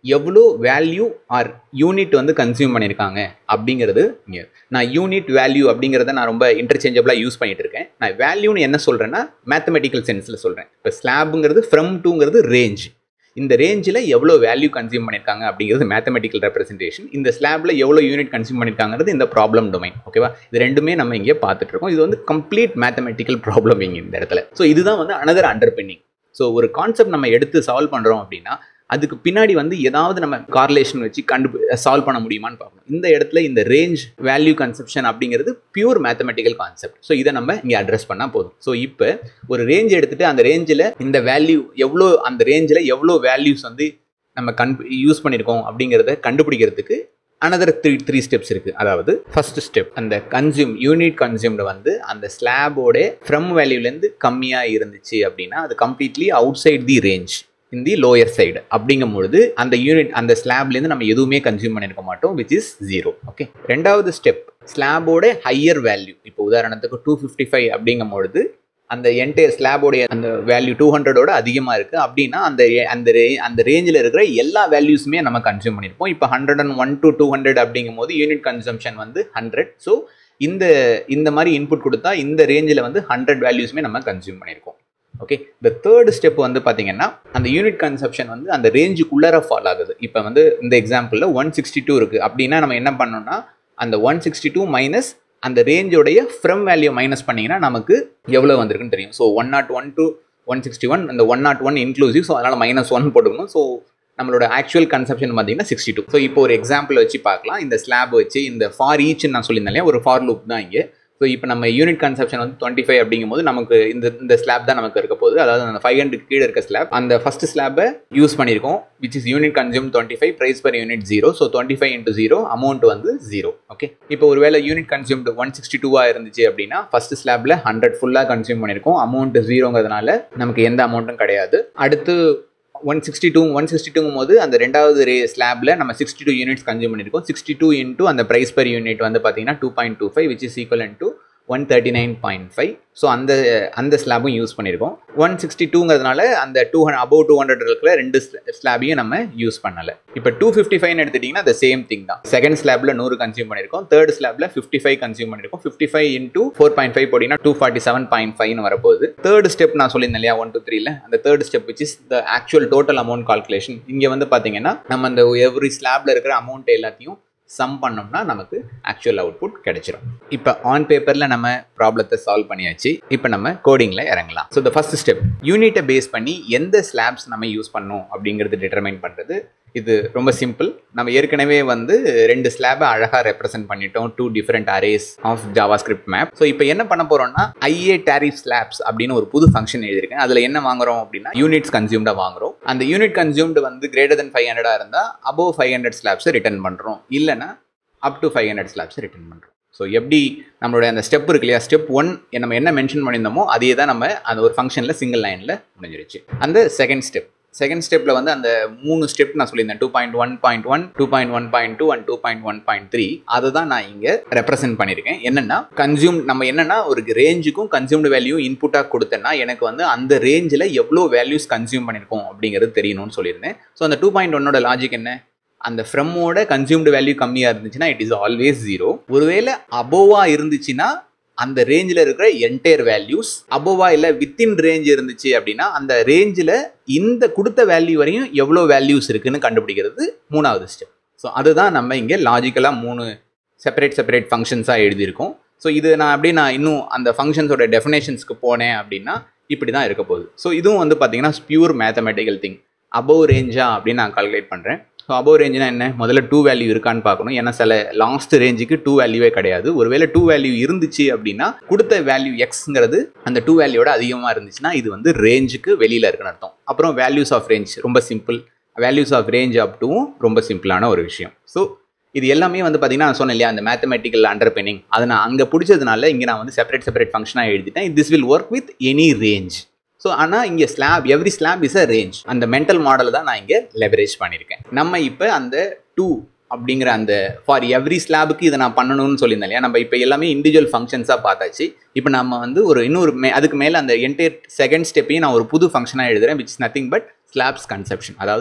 எவ்வளோ வேல்யூ ஆர் யூனிட் வந்து கன்சியூம் பண்ணியிருக்காங்க அப்படிங்கிறது இங்கே நான் யூனிட் வேல்யூ அப்படிங்கிறத நான் ரொம்ப இன்டர்சேஞ்சபிளாக யூஸ் பண்ணிட்டு இருக்கேன் நான் வேல்யூன்னு என்ன சொல்கிறேன்னா மேத்தமெட்டிக்கல் சென்ஸில் சொல்கிறேன் இப்போ ஸ்லாபுங்கிறது ஃப்ரம் டூங்கிறது ரேஞ்ச் இந்த ரேஞ்சில் எவ்வளோ வேல்யூ கன்சியூம் பண்ணியிருக்காங்க அப்படிங்கிறது மேத்தமெட்டிக்கல் ரெப்ரஸன்டேஷன் இந்த ஸ்லாபில் எவ்வளோ யூனிட் கன்சியூம் பண்ணியிருக்காங்கிறது இந்த ப்ராப்ளம் டொமைன் ஓகேவா இது ரெண்டுமே நம்ம இங்கே பார்த்துட்டு இருக்கோம் இது வந்து கம்ப்ளீட் மேத்தமெட்டிக்கல் ப்ராப்ளம் இங்கே இந்த இடத்துல ஸோ இதுதான் வந்து அனதர் அண்டர் பெண்டிங் ஸோ ஒரு கான்செப்ட் நம்ம எடுத்து சால்வ் பண்ணுறோம் அப்படின்னா அதுக்கு பின்னாடி வந்து ஏதாவது நம்ம கார்லேஷன் வச்சு கண்டு சால்வ் பண்ண முடியுமான்னு பார்க்கணும் இந்த இடத்துல இந்த ரேஞ்ச் வேல்யூ கன்செப்ஷன் அப்படிங்கிறது பியூர் மேத்தமெட்டிக்கல் கான்செப்ட் ஸோ இதை நம்ம இங்கே அட்ரஸ் பண்ணால் போதும் ஸோ இப்போ ஒரு ரேஞ்ச் எடுத்துட்டு அந்த ரேஞ்சில் இந்த வேல்யூ எவ்வளோ அந்த ரேஞ்சில் எவ்வளோ வேல்யூஸ் வந்து நம்ம கண் யூஸ் பண்ணியிருக்கோம் அப்படிங்கிறத கண்டுபிடிக்கிறதுக்கு அனதர் த்ரீ த்ரீ ஸ்டெப்ஸ் இருக்குது அதாவது ஃபர்ஸ்ட் ஸ்டெப் அந்த கன்சியூம் யூனிட் கன்சியூம்டு வந்து அந்த ஸ்லாபோட ஃப்ரம் வேல்யூலேருந்து கம்மியாக இருந்துச்சு அப்படின்னா அது completely outside the range in the lower side அப்படிங்கும் பொழுது அந்த யூனிட் அந்த ஸ்லாப்லேருந்து நம்ம எதுவுமே கன்சியூம் பண்ணியிருக்க மாட்டோம் விச் இஸ் ஜீரோ ஓகே ரெண்டாவது ஸ்டெப் ஸ்லாபோட ஹையர் வேல்யூ இப்போ உதாரணத்துக்கு டூ ஃபிஃப்டி ஃபைவ் அப்படிங்கும் பொழுது அந்த என்டையர் ஸ்லாபோடைய அந்த வேல்யூ டூ ஹண்ட்ரடோட அதிகமாக இருக்குது அப்படின்னா அந்த அந்த ரே அந்த ரேஞ்சில் இருக்கிற எல்லா வேல்யூஸுமே நம்ம கன்சியூம் பண்ணியிருப்போம் இப்போ hundred and one to two hundred அப்படிங்கும் போது யூனிட் கன்சம்ஷன் வந்து ஹண்ட்ரட் ஸோ இந்த இந்த மாதிரி இன்புட் கொடுத்தா இந்த ரேஞ்சில் வந்து ஹண்ட்ரட் வேல்யூஸுமே நம்ம கன்சியூம் பண்ணியிருக்கோம் ஓகே இந்த தேர்ட் ஸ்டெப் வந்து பார்த்தீங்கன்னா அந்த யூனிட் கன்சப்ஷன் வந்து அந்த ரேஞ்சுக்குள்ளார ஃபால் ஆகுது இப்போ வந்து இந்த எக்ஸாம்பிளில் ஒன் சிக்ஸ்டி டூ இருக்குது அப்படின்னா நம்ம என்ன பண்ணோம்னா அந்த ஒன் சிக்ஸ்டி டூ மைனஸ் அந்த ரேஞ்சோடைய ஃப்ரம் வேல்யூ மைனஸ் பண்ணிங்கன்னா நமக்கு எவ்வளோ வந்திருக்குன்னு தெரியும் so one not one to one sixty one அந்த one not one inclusive so அதனால் மைனஸ் ஒன் போட்டுக்கணும் ஸோ நம்மளோட ஆக்சுவல் கன்சப்ஷன் பார்த்தீங்கன்னா சிக்ஸ்டி டூ ஸோ இப்போ ஒரு எக்ஸாம்பிள் வச்சு பார்க்கலாம் இந்த ஸ்லாப் வச்சு இந்த ஃபார் ஈச்னு நான் சொல்லியிருந்தேன் இல்லையா ஒரு ஃபார் லூப் தான் இங்கே ஸோ இப்போ நம்ம யூனிட் கன்சப்ஷன் வந்து டுவெண்ட்டி ஃபைவ் அப்படிங்கும் போது நமக்கு இந்த இந்த ஸ்லாப் தான் நமக்கு இருக்க போகுது அதாவது அந்த ஃபைவ் ஹண்ட்ரட் கீழே இருக்க ஸ்லாப் அந்த ஃபர்ஸ்ட் ஸ்லாப்பை யூஸ் பண்ணியிருக்கோம் which is unit consume twenty five price per unit zero so twenty five into zero amount வந்து ஜீரோ ஓகே இப்போ ஒரு வேளை யூனிட் கன்சியூம்டு ஒன் சிக்ஸ்டி டூவாக இருந்துச்சு அப்படின்னா ஃபர்ஸ்ட் ஸ்லாப்ல ஹண்ட்ரட் ஃபுல்லாக கன்சியூம் பண்ணியிருக்கோம் அமௌண்ட் ஜீரோங்கிறதுனால நமக்கு எந்த அமௌண்ட்டும் கிடையாது அடுத்து one sixty two one sixty டூங்கும் போது அந்த ரெண்டாவது ரே ஸ்லாப்ல நம்ம சிக்ஸ்டி டூ யூனிட்ஸ் கன்சியூம் பண்ணியிருக்கோம் சிக்ஸ்டி டூ இன்ட்டு அந்த ப்ரைஸ் பர் யூனிட் வந்து பார்த்தீங்கன்னா two point two five which is equal to one thirty nine point five so அந்த அந்த ஸ்லாபும் யூஸ் பண்ணியிருக்கோம் ஒன் சிக்ஸ்டி டூங்கிறதுனால அந்த two hundred above two hundred இருக்கிற ரெண்டு ஸ்லாபையும் நம்ம யூஸ் பண்ணலை இப்போ டூ ஃபிஃப்டி ஃபைவ்னு எடுத்துட்டிங்கன்னா அந்த சேம் திங் தான் செகண்ட் ஸ்லாப்ல நூறு கன்சியூம் பண்ணியிருக்கோம் தேர்ட் ஸ்லாப்ல ஃபிஃப்டி ஃபைவ் கன்சியூம் பண்ணியிருக்கோம் fifty five into four point five போட்டிங்கன்னா டூ ஃபார்ட்டி செவன் பாயிண்ட் ஃபைவ்னு வரப்போகுது தேர்ட் ஸ்டெப் நான் சொல்லியிருந்தேன் இல்லையா ஒன் டூ த்ரீல அந்த third step which is the actual total amount calculation இங்கே வந்து பார்த்தீங்கன்னா நம்ம அந்த எவ்ரி ஸ்லாப்ல இருக்கிற அமௌண்ட் எல்லாத்தையும் சம் பண்ணோம்னா நமக்கு ஆக்சுவல் அவுட்புட் கிடைச்சிரும் இப்போ ஆன் பேப்பரில் நம்ம ப்ராப்ளத்தை சால்வ் பண்ணியாச்சு இப்போ நம்ம கோடிங்கில் இறங்கலாம் ஸோ த ஃபர்ஸ்ட் ஸ்டெப் யூனிட்டை பேஸ் பண்ணி எந்த ஸ்லாப்ஸ் நம்ம யூஸ் பண்ணணும் அப்படிங்கிறது டிட்டர்மைன் பண்ணுறது இது ரொம்ப சிம்பிள் நம்ம ஏற்கனவே வந்து ரெண்டு ஸ்லாபை அழகாக ரெப்ரசென்ட் பண்ணிட்டோம் two different arrays of JavaScript map so இப்போ என்ன பண்ண போகிறோம்னா ஐஏ டேரிஃப் ஸ்லாப்ஸ் அப்படின்னு ஒரு புது ஃபங்க்ஷன் எழுதியிருக்கேன் அதில் என்ன வாங்குறோம் அப்படின்னா யூனிட்ஸ் கன்சியூம்டாக வாங்குறோம் அந்த யூனிட் கன்சியூம்டு வந்து கிரேட்டர் தென் ஃபைவ் ஹண்ட்ரடாக இருந்தால் அபோவ் ஃபைவ் ஹண்ட்ரட் ஸ்லாப்ஸை ரிட்டர்ன் பண்ணுறோம் இல்லைனா அப் டு ஃபைவ் ஹண்ட்ரட் ஸ்லாப்ஸை ரிட்டர்ன் பண்ணுறோம் ஸோ எப்படி நம்மளுடைய அந்த ஸ்டெப் இருக்கு இல்லையா ஸ்டெப் ஒன் நம்ம என்ன மென்ஷன் பண்ணியிருந்தோமோ அதே தான் நம்ம அந்த ஒரு ஃபங்க்ஷனில் சிங்கிள் லைனில் முடிஞ்சிருச்சு அந்த செகண்ட் ஸ்டெப் செகண்ட் ஸ்டெப்பில் வந்து அந்த மூணு ஸ்டெப் நான் சொல்லியிருந்தேன் two point one point one two point one point two and two point one point three அதை தான் நான் இங்கே ரெப்ரசென்ட் பண்ணியிருக்கேன் என்னென்னா கன்சியூம் நம்ம என்னென்னா ஒரு ரேஞ்சுக்கும் கன்சியூம்டு வேல்யூ இன்புட்டாக கொடுத்தேன்னா எனக்கு வந்து அந்த ரேஞ்சில் எவ்வளோ வேல்யூஸ் கன்சியூம் பண்ணியிருக்கோம் அப்படிங்கிறது தெரியணும்னு சொல்லியிருந்தேன் ஸோ அந்த டூ பாயிண்ட் ஒன்னோட லாஜிக் என்ன அந்த ஃப்ரம்மோட கன்சியூம்டு வேல்யூ கம்மியாக இருந்துச்சுன்னா இட் இஸ் ஆல்வேஸ் ஜீரோ ஒருவேளை அபோவாக இருந்துச்சுன்னா அந்த ரேஞ்சில் இருக்கிற என்டையர் வேல்யூஸ் அபோவா இல்லை வித்தின் ரேஞ்ச் இருந்துச்சு அப்படின்னா அந்த ரேஞ்சில் இந்த கொடுத்த வேல்யூ வரையும் எவ்வளோ வேல்யூஸ் இருக்குன்னு கண்டுபிடிக்கிறது மூணாவது ஸ்டெப் ஸோ அதுதான் நம்ம இங்கே லாஜிக்கலாக மூணு செப்பரேட் செப்பரேட் ஃபங்க்ஷன்ஸாக எழுதியிருக்கோம் ஸோ இது நான் அப்படியே நான் இன்னும் அந்த ஃபங்க்ஷன்ஸோட டெஃபினேஷன்ஸ்க்கு போனேன் அப்படின்னா இப்படி தான் இருக்க போகுது ஸோ இதுவும் வந்து பார்த்தீங்கன்னா பியூர் மேத்தமெட்டிக்கல் திங் அபவ் ரேஞ்சா அப்படின்னு நான் கால்குலேட் பண்ணுறேன் ஸோ அபவ் ரேஞ்சுனா என்ன முதல்ல டூ வேல்யூ இருக்கான்னு பார்க்கணும் ஏன்னா சில லாஸ்ட் ரேஞ்சுக்கு டூ வேல்யூவே கிடையாது ஒருவேளை டூ வேல்யூ இருந்துச்சு அப்படின்னா கொடுத்த வேல்யூ எக்ஸ்ங்கிறது அந்த டூ வேல்யூட அதிகமாக இருந்துச்சுன்னா இது வந்து ரேஞ்சுக்கு வெளியில் இருக்குன்னு அர்த்தம் அப்புறம் வேல்யூஸ் ஆஃப் ரேஞ்ச் ரொம்ப simple values of range up டூவும் ரொம்ப சிம்பிளான ஒரு விஷயம் ஸோ இது எல்லாமே வந்து பார்த்தீங்கன்னா நான் சொன்னேன் இல்லையா அந்த மேத்தமெட்டிக்கல் அண்டர் பெனிங் அதை நான் அங்கே பிடிச்சதுனால இங்கே நான் வந்து செப்பரேட் செப்பரேட் ஃபங்க்ஷனாக எழுதிட்டேன் this will work with any range so ஆனால் இங்கே slab every slab is a range அந்த மென்டல் மாடலை தான் நான் இங்கே லெவரேஜ் பண்ணியிருக்கேன் நம்ம இப்போ அந்த டூ அப்படிங்கிற அந்த ஃபார் எவ்ரி ஸ்லாபுக்கு இதை நான் பண்ணணும்னு சொல்லியிருந்தேன் இல்லையா நம்ம இப்போ எல்லாமே இண்டிவிஜுவல் ஃபங்க்ஷன்ஸாக பார்த்தாச்சு இப்போ நம்ம வந்து ஒரு இன்னொரு மே அதுக்கு மேலே அந்த என்டையர் செகண்ட் ஸ்டெப்பையும் நான் ஒரு புது ஃபங்க்ஷனாக எழுதுறேன் which is nothing but slabs conception அதாவது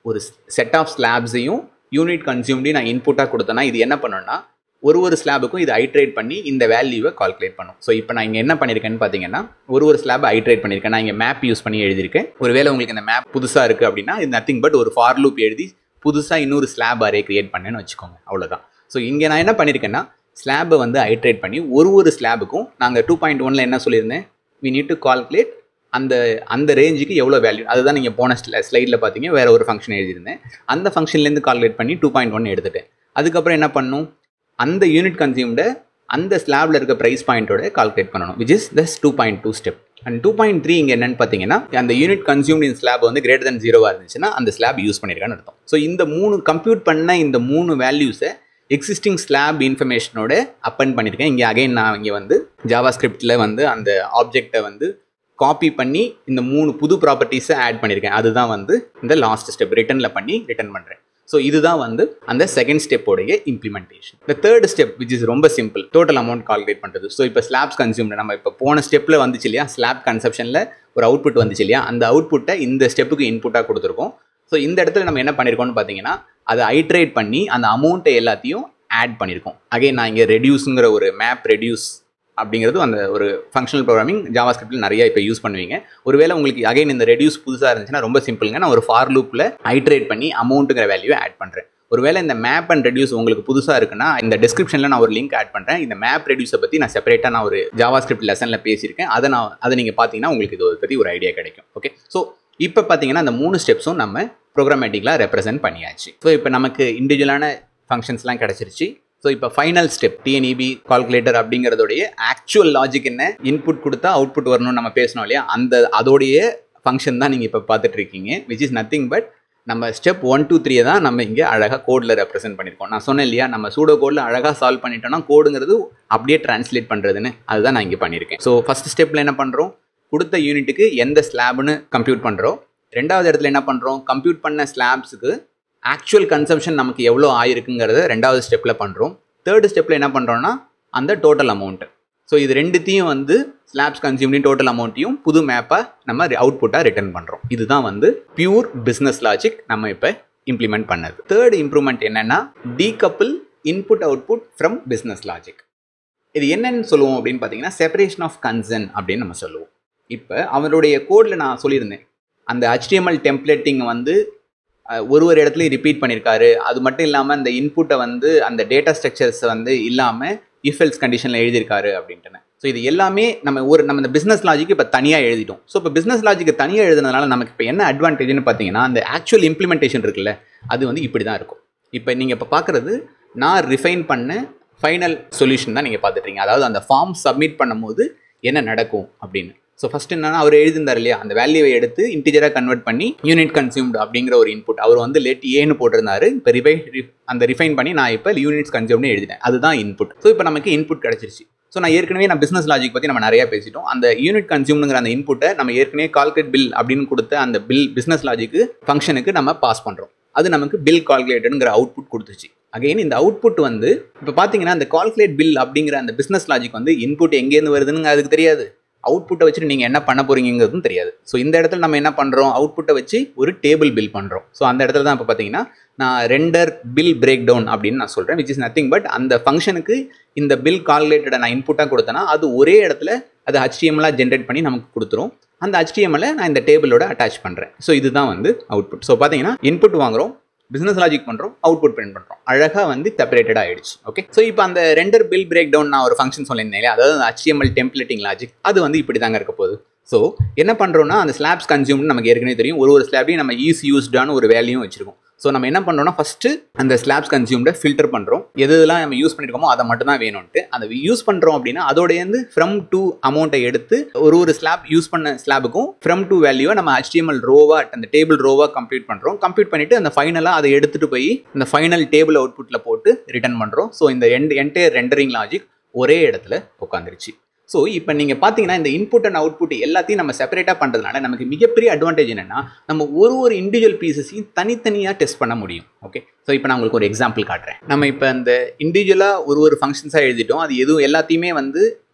ஒரு செட் ஆஃப் ஸ்லாப்ஸையும் யூனிட் கன்சியூம்டையும் நான் இன்புட்டாக கொடுத்தேன்னா இது என்ன பண்ணுன்னா ஒரு ஒரு ஸ்லாபுக்கும் இது ஐட்ரேட் பண்ணி இந்த வேல்யூவை கால்குலேட் பண்ணும் ஸோ இப்போ நான் இங்கே என்ன பண்ணியிருக்கேன்னு பார்த்தீங்கன்னா ஒரு ஒரு ஸ்லாப் ஐட்ரேட் பண்ணியிருக்கேன் நான் இங்கே மேப் யூஸ் பண்ணி எழுதியிருக்கேன் ஒருவேளை உங்களுக்கு இந்த மேப் புதுசாக இருக்குது அப்படின்னா இது நத்திங் பட் ஒரு ஃபார் லூப் எழுதி புதுசாக இன்னொரு ஸ்லாப் அரே கிரியேட் பண்ணேன்னு வச்சுக்கோங்க அவ்வளோதான் ஸோ இங்கே நான் என்ன பண்ணியிருக்கேன்னா ஸ்லாபை வந்து ஐட்ரேட் பண்ணி ஒரு ஒரு ஸ்லாபுக்கும் நாங்கள் டூ பாயிண்ட் ஒனில் என்ன சொல்லியிருந்தேன் வி நீட் டு கால்குலேட் அந்த அந்த ரேஞ்சுக்கு எவ்வளோ வேல்யூ அதுதான் நீங்கள் போன ஸ்லைடில் பார்த்தீங்க வேறு ஒரு ஃபங்க்ஷன் எழுதியிருந்தேன் அந்த ஃபங்க்ஷன்லேருந்து கால்குலேட் பண்ணி டூ பாயிண்ட் ஒன் எடுத்துட்டேன் அதுக்கப்புறம் என்ன பண்ணும் அந்த யூனிட் கன்சியூம்ட அந்த ஸ்லாப்ல இருக்க ப்ரைஸ் பாயிண்டோட கால்குலேட் பண்ணணும் which is thus two point two step and two point three இங்கே என்னன்னு பார்த்தீங்கன்னா அந்த யூனிட் கன்சியூம்ட் இன் ஸ்லாப் வந்து கிரேட்டர் தன் ஜீரோவாக இருந்துச்சுன்னா அந்த ஸ்லாப் யூஸ் பண்ணியிருக்கான்னு அர்த்தம் ஸோ இந்த மூணு கம்ப்யூட் பண்ண இந்த மூணு வேல்யூஸை எக்ஸிஸ்டிங் ஸ்லாப் இன்ஃபர்மேஷனோட அப்பன் பண்ணியிருக்கேன் இங்கே அகைன் நான் இங்கே வந்து ஜாவா ஸ்கிரிப்டில் வந்து அந்த ஆப்ஜெக்டை வந்து காப்பி பண்ணி இந்த மூணு புது ப்ராப்பர்ட்டிஸை ஆட் பண்ணியிருக்கேன் அதுதான் வந்து இந்த லாஸ்ட் ஸ்டெப் ரிட்டர்னில் பண்ணி ரிட்டர்ன் பண்ணுறேன் ஸோ இதுதான் வந்து அந்த செகண்ட் ஸ்டெப்போடைய இம்ப்ளிமெண்டேஷன் இந்த தேர்ட் ஸ்டெப் விச் இஸ் ரொம்ப சிம்பிள் டோட்டல் அமௌண்ட் கால்குலேட் பண்ணுறது ஸோ இப்போ ஸ்லாப்ஸ் கன்சியூம்டு நம்ம இப்போ போன ஸ்டெப்பில் வந்துச்சு இல்லையா ஸ்லாப் கன்செப்ஷனில் ஒரு அவுட்புட் வந்துச்சு இல்லையா அந்த அவுட்புட்டை இந்த ஸ்டெப்புக்கு இன்புட்டாக கொடுத்துருக்கோம் ஸோ இந்த இடத்துல நம்ம என்ன பண்ணியிருக்கோம்னு பார்த்தீங்கன்னா அதை ஐட்ரேட் பண்ணி அந்த அமௌண்ட்டை எல்லாத்தையும் ஆட் பண்ணியிருக்கோம் அகைன் நான் இங்கே ரெடியூஸுங்கிற ஒரு மேப் ரெடியூஸ் அப்படிங்கிறது அந்த ஒரு ஃபங்க்ஷனல் ப்ரோக்ராமிங் ஜாவா ஸ்கிரிப்டில் நிறைய இப்போ யூஸ் பண்ணுவீங்க ஒருவேளை உங்களுக்கு அகைன் இந்த ரெடியூஸ் புதுசாக இருந்துச்சுன்னா ரொம்ப சிம்பிளுங்க நான் ஒரு ஃபார் லூப்பில் ஐட்ரேட் பண்ணி அமௌண்ட்டுங்கிற வேல்யூவை ஆட் பண்ணுறேன் ஒருவேளை இந்த மேப் அண்ட் ரெடியூஸ் உங்களுக்கு புதுசாக இருக்குன்னா இந்த டிஸ்கிரிப்ஷனில் நான் ஒரு லிங்க் ஆட் பண்ணுறேன் இந்த மேப் ரெடியூஸை பற்றி நான் செப்பரேட்டாக நான் ஒரு ஜாவா ஸ்கிரிப்ட் லெசனில் பேசியிருக்கேன் அதை நான் அதை நீங்கள் பார்த்தீங்கன்னா உங்களுக்கு இது பற்றி ஒரு ஐடியா கிடைக்கும் ஓகே ஸோ இப்போ பார்த்தீங்கன்னா அந்த மூணு ஸ்டெப்ஸும் நம்ம ப்ரோக்ராமேட்டிக்கலாக ரெப்ரசென்ட் பண்ணியாச்சு ஸோ இப்போ நமக்கு இண்டிவிஜுவலான ஃபங்க்ஷன்ஸ்லாம் கிடச்சிருச்சு ஸோ இப்போ ஃபைனல் ஸ்டெப் டிஎன்இபி கால்குலேட்டர் அப்படிங்கிறதோடைய ஆக்சுவல் லாஜிக் என்ன இன்புட் கொடுத்தா அவுட்புட் வரணும்னு நம்ம பேசணும் இல்லையா அந்த அதோடைய ஃபங்க்ஷன் தான் நீங்கள் இப்போ பார்த்துட்டு இருக்கீங்க விச் இஸ் நத்திங் பட் நம்ம ஸ்டெப் ஒன் டூ த்ரீயை தான் நம்ம இங்கே அழகாக கோடில் ரெப்ரசென்ட் பண்ணியிருக்கோம் நான் சொன்னேன் இல்லையா நம்ம சூடோ கோடில் அழகாக சால்வ் பண்ணிட்டோம்னா கோடுங்கிறது அப்படியே டிரான்ஸ்லேட் பண்ணுறதுன்னு அதுதான் நான் இங்கே பண்ணியிருக்கேன் ஸோ ஃபஸ்ட் ஸ்டெப்பில் என்ன பண்ணுறோம் கொடுத்த யூனிட்டுக்கு எந்த ஸ்லாப்னு கம்ப்யூட் பண்ணுறோம் ரெண்டாவது இடத்துல என்ன பண்ணுறோம் கம்ப்யூட் பண்ண ஸ்லாப்ஸுக்கு ஆக்சுவல் கன்சம்ஷன் நமக்கு எவ்வளோ ஆயிருக்குங்கிறத ரெண்டாவது ஸ்டெப்பில் பண்ணுறோம் தேர்டு ஸ்டெப்பில் என்ன பண்ணுறோன்னா அந்த டோட்டல் அமௌண்ட்டு ஸோ இது ரெண்டுத்தையும் வந்து ஸ்லாப்ஸ் கன்சியூம்டின் டோட்டல் அமௌண்ட்டையும் புது மேப்பை நம்ம அவுட்புட்டாக ரிட்டர்ன் பண்ணுறோம் இதுதான் வந்து பியூர் பிஸ்னஸ் லாஜிக் நம்ம இப்போ இம்ப்ளிமெண்ட் பண்ணது தேர்ட் இம்ப்ரூவ்மெண்ட் என்னென்னா decouple input output from business logic இது என்னன்னு சொல்லுவோம் அப்படின்னு பார்த்தீங்கன்னா செப்பரேஷன் ஆஃப் கன்சர்ன் அப்படின்னு நம்ம சொல்லுவோம் இப்போ அவருடைய கோடில் நான் சொல்லியிருந்தேன் அந்த HTML டெம்ப்ளேட்டிங் வந்து அஹ், ஒரு ஒரு இடத்துலையும் ரிப்பீட் பண்ணியிருக்காரு அது மட்டும் இல்லாமல் அந்த இன்புட்டை வந்து அந்த டேட்டா ஸ்ட்ரக்சர்ஸை வந்து இல்லாமல் இஃபெல்ஸ் கண்டிஷனில் எழுதியிருக்காரு அப்படின்ட்டுன்னு ஸோ இது எல்லாமே நம்ம ஒரு நம்ம இந்த பிஸ்னஸ் லாஜிக் இப்போ தனியாக எழுதிட்டோம் ஸோ இப்போ பிஸ்னஸ் லாஜிக்கு தனியாக எழுதுனதுனால நமக்கு இப்போ என்ன அட்வான்டேஜ்னு பார்த்தீங்கன்னா அந்த ஆக்சுவல் இம்ப்ளிமெண்டேஷன் இருக்குல்ல அது வந்து இப்படி தான் இருக்கும் இப்போ நீங்கள் இப்போ பார்க்குறது நான் ரிஃபைன் பண்ண ஃபைனல் சொல்யூஷன் தான் நீங்கள் பார்த்துட்றீங்க அதாவது அந்த ஃபார்ம் சப்மிட் பண்ணும்போது என்ன நடக்கும் அப்படின்னு ஸோ ஃபர்ஸ்ட் என்னன்னா அவர் எழுதியிருந்தார் இல்லையா அந்த வேல்யூவை எடுத்து இன்டிஜராக கன்வெர்ட் பண்ணி யூனிட் கன்சியூம்டு அப்படிங்கிற ஒரு இன்புட் அவர் வந்து லெட் ஏன்னு போட்டிருந்தாரு இப்போ ரிஃபை அந்த ரிஃபைன் பண்ணி நான் இப்போ யூனிட்ஸ் கன்சியூம்னு எழுதிட்டேன் அதுதான் இன்புட் ஸோ இப்போ நமக்கு இன்புட் கிடச்சிருச்சு ஸோ நான் ஏற்கனவே நான் பிஸ்னஸ் லாஜிக் பற்றி நம்ம நிறைய பேசிட்டோம் அந்த யூனிட் கன்சியூம்ங்கிற அந்த இன்புட்டை நம்ம ஏற்கனவே கால்குலேட் பில் அப்படின்னு கொடுத்த அந்த பில் பிஸ்னஸ் லாஜிக்கு ஃபங்க்ஷனுக்கு நம்ம பாஸ் பண்ணுறோம் அது நமக்கு பில் கால்குலேட்டடுங்கிற அவுட்புட் கொடுத்துச்சு அகைன் இந்த அவுட்புட் வந்து இப்போ பார்த்தீங்கன்னா அந்த கால்குலேட் பில் அப்படிங்கிற அந்த பிஸ்னஸ் லாஜிக் வந்து இன்புட் எங்கேருந்து வருதுன்னு அதுக்கு தெரியாது அவுட்புட்டை வச்சுட்டு நீங்கள் என்ன பண்ண போறீங்கிறதும் தெரியாது ஸோ இந்த இடத்துல நம்ம என்ன பண்ணுறோம் அவுட்புட்டை வச்சு ஒரு டேபிள் பில் பண்ணுறோம் ஸோ அந்த இடத்துல தான் இப்போ பார்த்தீங்கன்னா நான் ரெண்டர் பில் பிரேக் டவுன் அப்படின்னு நான் சொல்கிறேன் விச் இஸ் நத்திங் பட் அந்த ஃபங்க்ஷனுக்கு இந்த பில் கால்குலேட்டடை நான் இன்புட்டாக கொடுத்தேன்னா அது ஒரே இடத்துல அது ஹச்டிஎம்லாக ஜென்ரேட் பண்ணி நமக்கு கொடுத்துரும் அந்த HTML-அ நான் இந்த டேபிளோட அட்டாச் பண்ணுறேன் ஸோ இதுதான் வந்து அவுட்புட் ஸோ பார்த்தீங்கன்னா இன்புட் வாங்குறோம் பிஸ்னஸ் லாஜிக் பண்ணுறோம் அவுட்புட் பிரிண்ட் பண்ணுறோம் அழகாக வந்து செப்பரேட்டட் ஆயிடுச்சு ஓகே ஸோ இப்போ அந்த ரெண்டர் பில் பிரேக் டவுன் நான் ஒரு ஃபங்க்ஷன் சொல்லியிருந்தேன் இல்லையா அதாவது அந்த HTML டெம்ப்ளேட்டிங் லாஜிக் அது வந்து இப்படி தாங்க இருக்க போகுது ஸோ என்ன பண்ணுறோம்னா அந்த ஸ்லாப்ஸ் கன்சியூம்னு நமக்கு ஏற்கனவே தெரியும் ஒரு ஒரு ஸ்லாப்லையும் நம்ம ஈஸ் யூஸ்டான ஒரு வேல்யூயும் வச்சிருக்கோம் ஸோ நம்ம என்ன பண்ணுறோம்னா ஃபஸ்ட்டு அந்த ஸ்லாப்ஸ் கன்சியூம்டை ஃபில்டர் பண்ணுறோம் எது எதெல்லாம் நம்ம யூஸ் பண்ணியிருக்கோமோ அதை மட்டும் தான் வேணும்ட்டு அந்த யூஸ் பண்ணுறோம் அப்படின்னா அதோடேருந்து ஃப்ரம் டு அமௌண்ட்டை எடுத்து ஒரு ஒரு ஸ்லாப் யூஸ் பண்ண ஸ்லாபுக்கும் ஃப்ரம் டு வேல்யூவை நம்ம HTML ரோவா அந்த டேபிள் ரோவா கம்ப்ளீட் பண்ணுறோம் கம்ப்ளீட் பண்ணிட்டு அந்த ஃபைனலாக அதை எடுத்துகிட்டு போய் இந்த ஃபைனல் டேபிள் அவுட்புட்டில் போட்டு ரிட்டர்ன் பண்ணுறோம் ஸோ இந்த எண்ட் என்டையர் ரெண்டரிங் லாஜிக் ஒரே இடத்துல உட்காந்துருச்சு ஸோ இப்போ நீங்கள் பார்த்தீங்கன்னா இந்த இன்புட் அண்ட் அவுட்புட் எல்லாத்தையும் நம்ம செப்பரேட்டாக பண்ணுறதுனால நமக்கு மிகப்பெரிய அட்வான்டேஜ் என்னென்னா நம்ம ஒரு ஒரு இண்டிவிஜுவல் பீசஸையும் தனித்தனியாக டெஸ்ட் பண்ண முடியும் ஓகே ஸோ இப்போ நான் உங்களுக்கு ஒரு எக்ஸாம்பிள் காட்டுறேன் நம்ம இப்போ இந்த இண்டிவிஜுவலாக ஒரு ஒரு ஃபங்க்ஷன்ஸாக எழுதிட்டோம் அது எதுவும் எல்லாத்தையுமே வந்து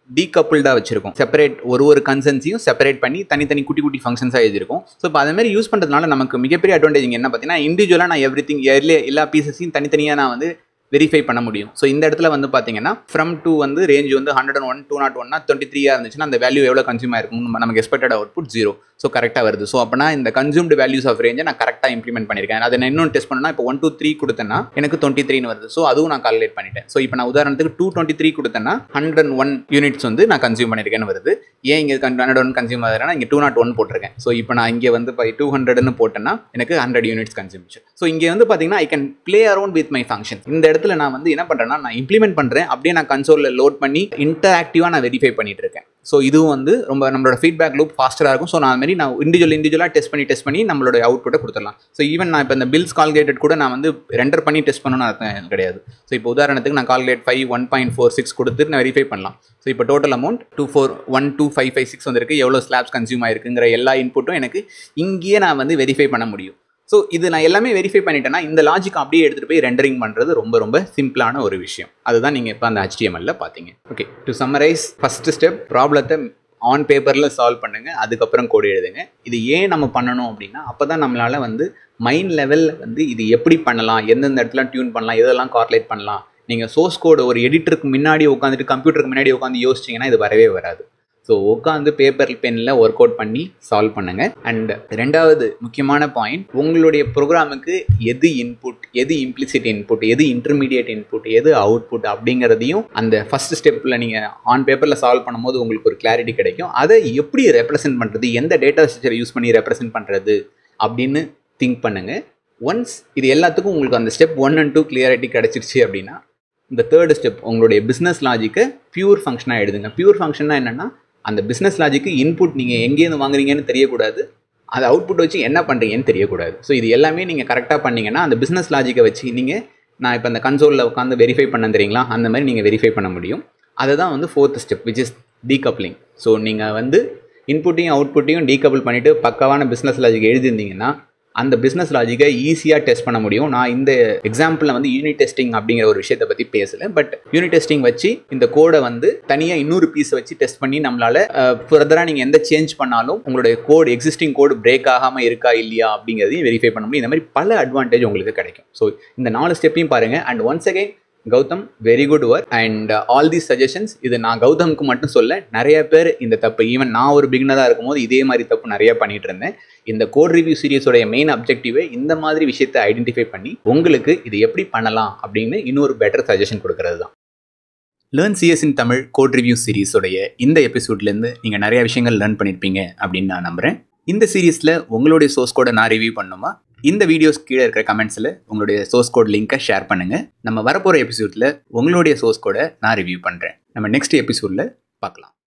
டீகப்புள்டாக வச்சிருக்கோம் செப்பரேட் ஒரு ஒரு கன்சன்ஸையும் செப்பரேட் பண்ணி தனித்தனி குட்டி குட்டி ஃபங்க்ஷன்ஸாக எழுதிருக்கும் ஸோ இப்போ அதே மாதிரி யூஸ் பண்ணுறதுனால நமக்கு மிகப்பெரிய அட்வான்டேஜ் என்ன பார்த்தீங்கன்னா இண்டிவிஜுவலாக நான் எவ்ரி திங் எல்லா பீசஸையும் தனித்தனியாக நான் வந்து வெரிஃபை பண்ண முடியும் ஸோ இந்த இடத்துல வந்து பார்த்தீங்கன்னா ஃப்ரம் டூ வந்து ரேஞ்ச் வந்து hundred and one two not one twenty த்ரீயாக இருந்துச்சுன்னா அந்த வேல்யூ எவ்வளோ கன்சியூம் ஆயிருக்கும் நமக்கு எக்ஸ்பெக்டட் அவுட்புட் ஜீரோ ஸோ கரெக்டாக வருது ஸோ அப்போனா இந்த கன்சூம்டு வேல்யூஸ் ஆஃப் ரேஞ்சை நான் கரெக்டாக இம்ப்ளிமெண்ட் பண்ணியிருக்கேன் அதை நான் இன்னும் டெஸ்ட் பண்ணா இப்போ ஒன் டூ த்ரீ கொடுத்தேன்னா எனக்கு டுவெண்ட்டி த்ரீனு வருது ஸோ அதுவும் நான் கால்குலேட் பண்ணிட்டேன் ஸோ இப்போ நான் உதாரணத்துக்கு டூ டுவெண்ட்டி த்ரீ கொடுத்தேன்னா ஹண்ட்ரட் அண்ட் ஒன் யூனிட்ஸ் வந்து நான் கன்சியூம் பண்ணியிருக்கேன்னு வருது ஏன் இங்கே ஹண்ட்ரட் ஒன் கன்சியூம் ஆகுதுன்னா இங்கே டூ நாட் ஒன் போட்டிருக்கேன் ஸோ இப்போ நான் இங்கே வந்து டூ ஹண்ட்ரட்னு போட்டேன்னா எனக்கு ஹண்ட்ரட் யூனிட்ஸ் கன்சியூம் ஸோ இங்கே வந்து பார்த்தீங்கன்னா I can play around with my function இந்த இடத்துல நான் வந்து என்ன பண்ணுறேன்னா நான் இம்ப்ளிமெண்ட் பண்ணுறேன் அப்படியே நான் கன்சோலில் லோட் பண்ணி இன்டராக்டிவாக நான் வெரிஃபை பண்ணிட்டு இருக்கேன் ஸோ இதுவும் வந்து ரொம்ப நம்மளோட ஃபீட்பேக் லூப் ஃபாஸ்டராக இருக்கும் ஸோ நான் அது மாதிரி நான் இண்டிவிஜுவல் இண்டிவிஜுவலாக டெஸ்ட் பண்ணி டெஸ்ட் பண்ணி நம்மளோட அவுட்புட்டை கொடுத்துடலாம் ஸோ ஈவன் நான் இப்போ இந்த பில்ஸ் கால்குலேட்டட் கூட நான் வந்து ரெண்டர் பண்ணி டெஸ்ட் பண்ணணும்னு அர்த்தம் கிடையாது ஸோ இப்போ உதாரணத்துக்கு நான் calculate five one point four six கொடுத்து நான் வெரிஃபை பண்ணலாம் ஸோ இப்போ total amount two four one two five five six வந்திருக்கு எவ்வளோ ஸ்லாப்ஸ் கன்சியூம் ஆயிருக்குங்கிற எல்லா இன்புட்டும் எனக்கு இங்கேயே நான் வந்து வெரிஃபை பண்ண முடியும் ஸோ இது நான் எல்லாமே வெரிஃபை பண்ணிட்டேன்னா இந்த லாஜிக் அப்படியே எடுத்துகிட்டு போய் ரெண்டரிங் பண்ணுறது ரொம்ப ரொம்ப சிம்பிளான ஒரு விஷயம் அதுதான் நீங்கள் இப்போ அந்த ஹெச்டிஎம்எல்ல பார்த்தீங்க okay to summarize first step ப்ராப்ளத்தை ஆன் பேப்பரில் சால்வ் பண்ணுங்கள் அதுக்கப்புறம் கோடு எழுதுங்க இது ஏன் நம்ம பண்ணணும் அப்படின்னா அப்போ தான் நம்மளால் வந்து மைண்ட் லெவல் வந்து இது எப்படி பண்ணலாம் எந்தெந்த இடத்துல டியூன் பண்ணலாம் எதெல்லாம் கார்லேட் பண்ணலாம் நீங்கள் சோர்ஸ் கோடு ஒரு எடிட்டருக்கு முன்னாடி உட்காந்துட்டு கம்ப்யூட்டருக்கு முன்னாடி உட்காந்து யோசிச்சிங்கன்னா இது வரவே வராது ஸோ உட்காந்து பேப்பர் பெனில் ஒர்க் அவுட் பண்ணி சால்வ் பண்ணுங்க அண்ட் ரெண்டாவது முக்கியமான பாயிண்ட் உங்களுடைய ப்ரோக்ராமுக்கு எது இன்புட் எது இம்ப்ளிசிட் இன்புட் எது இன்டர்மீடியட் இன்புட் எது அவுட்புட் அப்படிங்கிறதையும் அந்த ஃபர்ஸ்ட் ஸ்டெப்பில் நீங்கள் ஆன் பேப்பரில் சால்வ் பண்ணும்போது உங்களுக்கு ஒரு கிளாரிட்டி கிடைக்கும் அதை எப்படி ரெப்ரசென்ட் பண்ணுறது எந்த டேட்டா ஸ்ட்ரக்சரை யூஸ் பண்ணி ரெப்ரசென்ட் பண்ணுறது அப்படின்னு திங்க் பண்ணுங்க ஒன்ஸ் இது எல்லாத்துக்கும் உங்களுக்கு அந்த step one and two clarity கிடச்சிருச்சு அப்படின்னா இந்த தேர்டு ஸ்டெப் உங்களுடைய பிஸ்னஸ் லாஜிக்கை பியூர் ஃபங்க்ஷனாக எழுதுங்க பியூர் ஃபங்க்ஷன்னா என்னென்னா அந்த பிஸ்னஸ் லாஜிக்கு இன்புட் நீங்கள் எங்கேருந்து வாங்குறீங்கன்னு தெரியக்கூடாது அது அவுட்புட் வச்சு என்ன பண்ணுறீங்கன்னு தெரியக்கூடாது ஸோ இது எல்லாமே நீங்கள் கரெக்டாக பண்ணீங்கன்னா அந்த பிஸ்னஸ் லாஜிக்கை வச்சு நீங்கள் நான் இப்போ அந்த கன்சோலில் உட்காந்து வெரிஃபை பண்ண தெரியுங்களா அந்த மாதிரி நீங்கள் வெரிஃபை பண்ண முடியும் அதை தான் வந்து fourth step which is decoupling so நீங்கள் வந்து இன்புட்டையும் அவுட்புட்டையும் டீகபிள் பண்ணிவிட்டு பக்கவான பிஸ்னஸ் லாஜிக் எழுதியிருந்தீங்கன்னா அந்த பிஸ்னஸ் லாஜிக்கை ஈஸியாக டெஸ்ட் பண்ண முடியும் நான் இந்த எக்ஸாம்பிளில் வந்து யூனிட் டெஸ்டிங் அப்படிங்கிற ஒரு விஷயத்தை பற்றி பேசலை பட் யூனிட் டெஸ்டிங் வச்சு இந்த கோடை வந்து தனியாக இன்னொரு பீஸ் வச்சு டெஸ்ட் பண்ணி நம்மளால் ஃபர்தராக நீங்கள் எந்த சேஞ்ச் பண்ணாலும் உங்களுடைய கோடு எக்ஸிஸ்டிங் கோடு பிரேக் ஆகாமல் இருக்கா இல்லையா அப்படிங்கிறதையும் வெரிஃபை பண்ண முடியும் இந்த மாதிரி பல அட்வான்டேஜ் உங்களுக்கு கிடைக்கும் ஸோ இந்த நாலு ஸ்டெப்பையும் பாருங்கள் and once again Gautham very good work and all these suggestions இது நான் கௌதமுக்கு மட்டும் சொல்ல நிறைய பேர் இந்த தப்பு ஈவன் நான் ஒரு பிகினராக இருக்கும்போது இதே மாதிரி தப்பு நிறைய பண்ணிட்டு இருந்தேன் இந்த கோட் ரிவ்யூ சீரியஸோடைய மெயின் அப்ஜெக்டிவே இந்த மாதிரி விஷயத்தை ஐடென்டிஃபை பண்ணி உங்களுக்கு இது எப்படி பண்ணலாம் அப்படின்னு இன்னொரு பெட்டர் சஜஷன் கொடுக்கறது தான் learn CS in Tamil code review சீரிஸோடைய இந்த எபிசோட்லேருந்து நீங்கள் நிறைய விஷயங்கள் லேர்ன் பண்ணியிருப்பீங்க அப்படின்னு நான் நம்புகிறேன் இந்த சீரீஸில் உங்களுடைய சோர்ஸ் கோடை நான் ரிவ்யூ பண்ணுமா இந்த வீடியோஸ் கீழே இருக்கிற கமெண்ட்ஸில் உங்களுடைய சோர்ஸ் கோட் லிங்கை ஷேர் பண்ணுங்கள் நம்ம வரப்போகிற எபிசோடில் உங்களுடைய சோர்ஸ் கோடை நான் ரிவ்யூ பண்ணுறேன் நம்ம நெக்ஸ்ட் எபிசோடில் பார்க்கலாம்